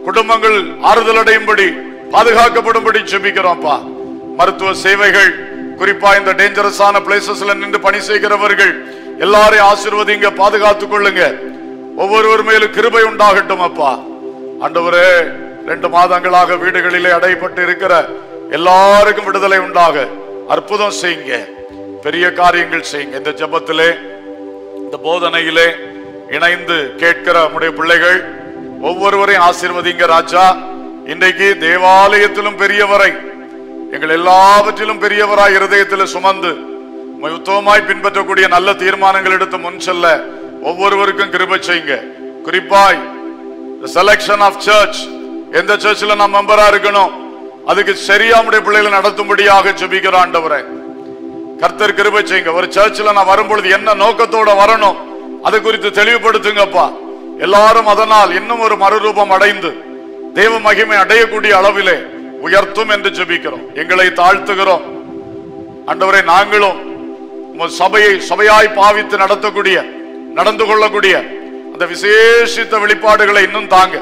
குடும்பங்கள் ஆறுதல் அடையும்படி பாதுகாக்கப்படும்படி ஜெபிக்கிறோம்ப்பா மருத்துவ சேவைகள் குறிப்பா இந்த டேஞ்சரஸான பிளேசஸ்ல நின்று பணி செய்கிறவர்கள் எல்லாரையும் ஆசீர்வதிங்க பாதுகாத்துக் கொள்ளுங்க ஒவ்வொருவர் மேலும் கிருபை உண்டாகட்டும் அப்பா ஆண்டவரே ரெண்டு மாதங்களாக வீடுகளிலே அடைப்பட்டு இருக்கிற எல்லாருக்கும் விடுதலை உண்டாக அற்புதம் செய்யுங்க பெரிய காரியங்கள் செய்யுங்க இந்த ஜெபத்திலே இந்த போதனையிலே இணைந்து கேட்கிற நம்முடைய பிள்ளைகள் ஒவ்வொருவரையும் ஆசீர்வதிங்க ராஜா இன்றைக்கு தேவாலயத்திலும் பெரியவரை எங்கள் எல்லாவற்றிலும் பெரியவராய் இருதயத்தில் சுமந்து உம்மை உத்தமமாய் பின்பற்றக்கூடிய நல்ல தீர்மானங்கள் எடுத்து முன் செல்ல ஒவ்வொருவருக்கும் கிருபை செய்யுங்க குறிப்பாய் செலக்ஷன் ஆஃப் சர்ச் எந்த சர்ச்சில் நான் மெம்பரா இருக்கணும் அதுக்கு சரியா நம்முடைய பிள்ளைகளை நடத்தும்படியாக ஜெபிக்கிற ஆண்டவரே கர்த்தர் கிருபை செய்யுங்க ஒரு சர்ச்சில் நான் வரும்பொழுது என்ன நோக்கத்தோட வரணும் அது குறித்து தெளிவுபடுத்துங்கப்பா எல்லாரும் அதனால் இன்னும் ஒரு மறுரூபம் அடைந்து தேவ மகிமை அடையக்கூடிய அளவிலே உயர்த்தும் என்று ஜெபிக்கிறோம் எங்களை தாழ்த்துகிறோம் ஆண்டவரை நாங்களும் உமது சபையை சபையாய் பாவித்து நடத்தக்கூடிய நடந்து கொள்ளக்கூடிய அந்த விசேஷித்த வெளிப்பாடுகளை இன்னும் தாங்க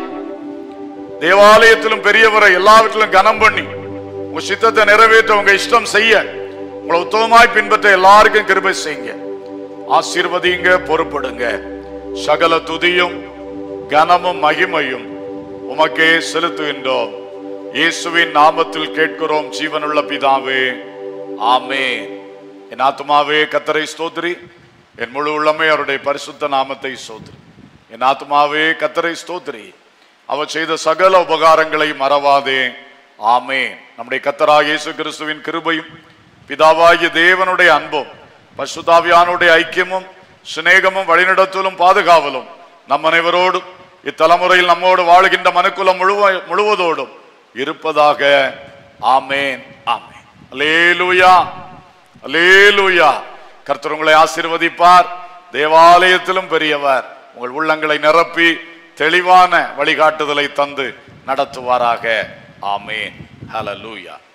தேவாலயத்திலும் பெரியவரை எல்லாவற்றிலும் கனம் பண்ணி உங்க சித்தத்தை நிறைவேற்ற உங்க இஷ்டம் செய்ய உங்களை உத்தமமாய் பின்பற்ற எல்லாருக்கும் கிருபை செய்யுங்க ஆசீர்வதிங்க பொறுப்படுங்க சகல துதியும் கனமும் மகிமையும் உமக்கே செலுத்துகின்றோம் இயேசுவின் நாமத்தில் கேட்கிறோம் ஜீவனுள்ள பிதாவே ஆமே என் ஆத்மாவே கத்தரை ஸ்தோத்திரி என் முழு உள்ளமே அவருடைய பரிசுத்த நாமத்தை ஸ்தோத்திரி என் ஆத்மாவே கத்தரை ஸ்தோத்திரி அவர் செய்த சகல உபகாரங்களை மறவாதே ஆமே நம்முடைய கத்தராக இயேசு கிறிஸ்துவின் கிருபையும் பிதாவாகிய தேவனுடைய அன்பும் பசுதாவியானுடைய ஐக்கியமும் சிநேகமும் வழிநடத்தலும் பாதுகாவலும் நம் அனைவரோடும் இத்தலைமுறையில் நம்மோடு வாழுகின்ற மனுக்குலம் முழுவ முழுவதோடும் இருப்பதாக ஆமேன் ஆமேன் அல்லேலூயா அல்லேலூயா கர்த்தர் உங்களை ஆசீர்வதிப்பார் தேவாலயத்திலும் பெரியவர் உங்கள் உள்ளங்களை நிரப்பி தெளிவான வழிகாட்டுதலை தந்து நடத்துவாராக ஆமேன் ஹalleluya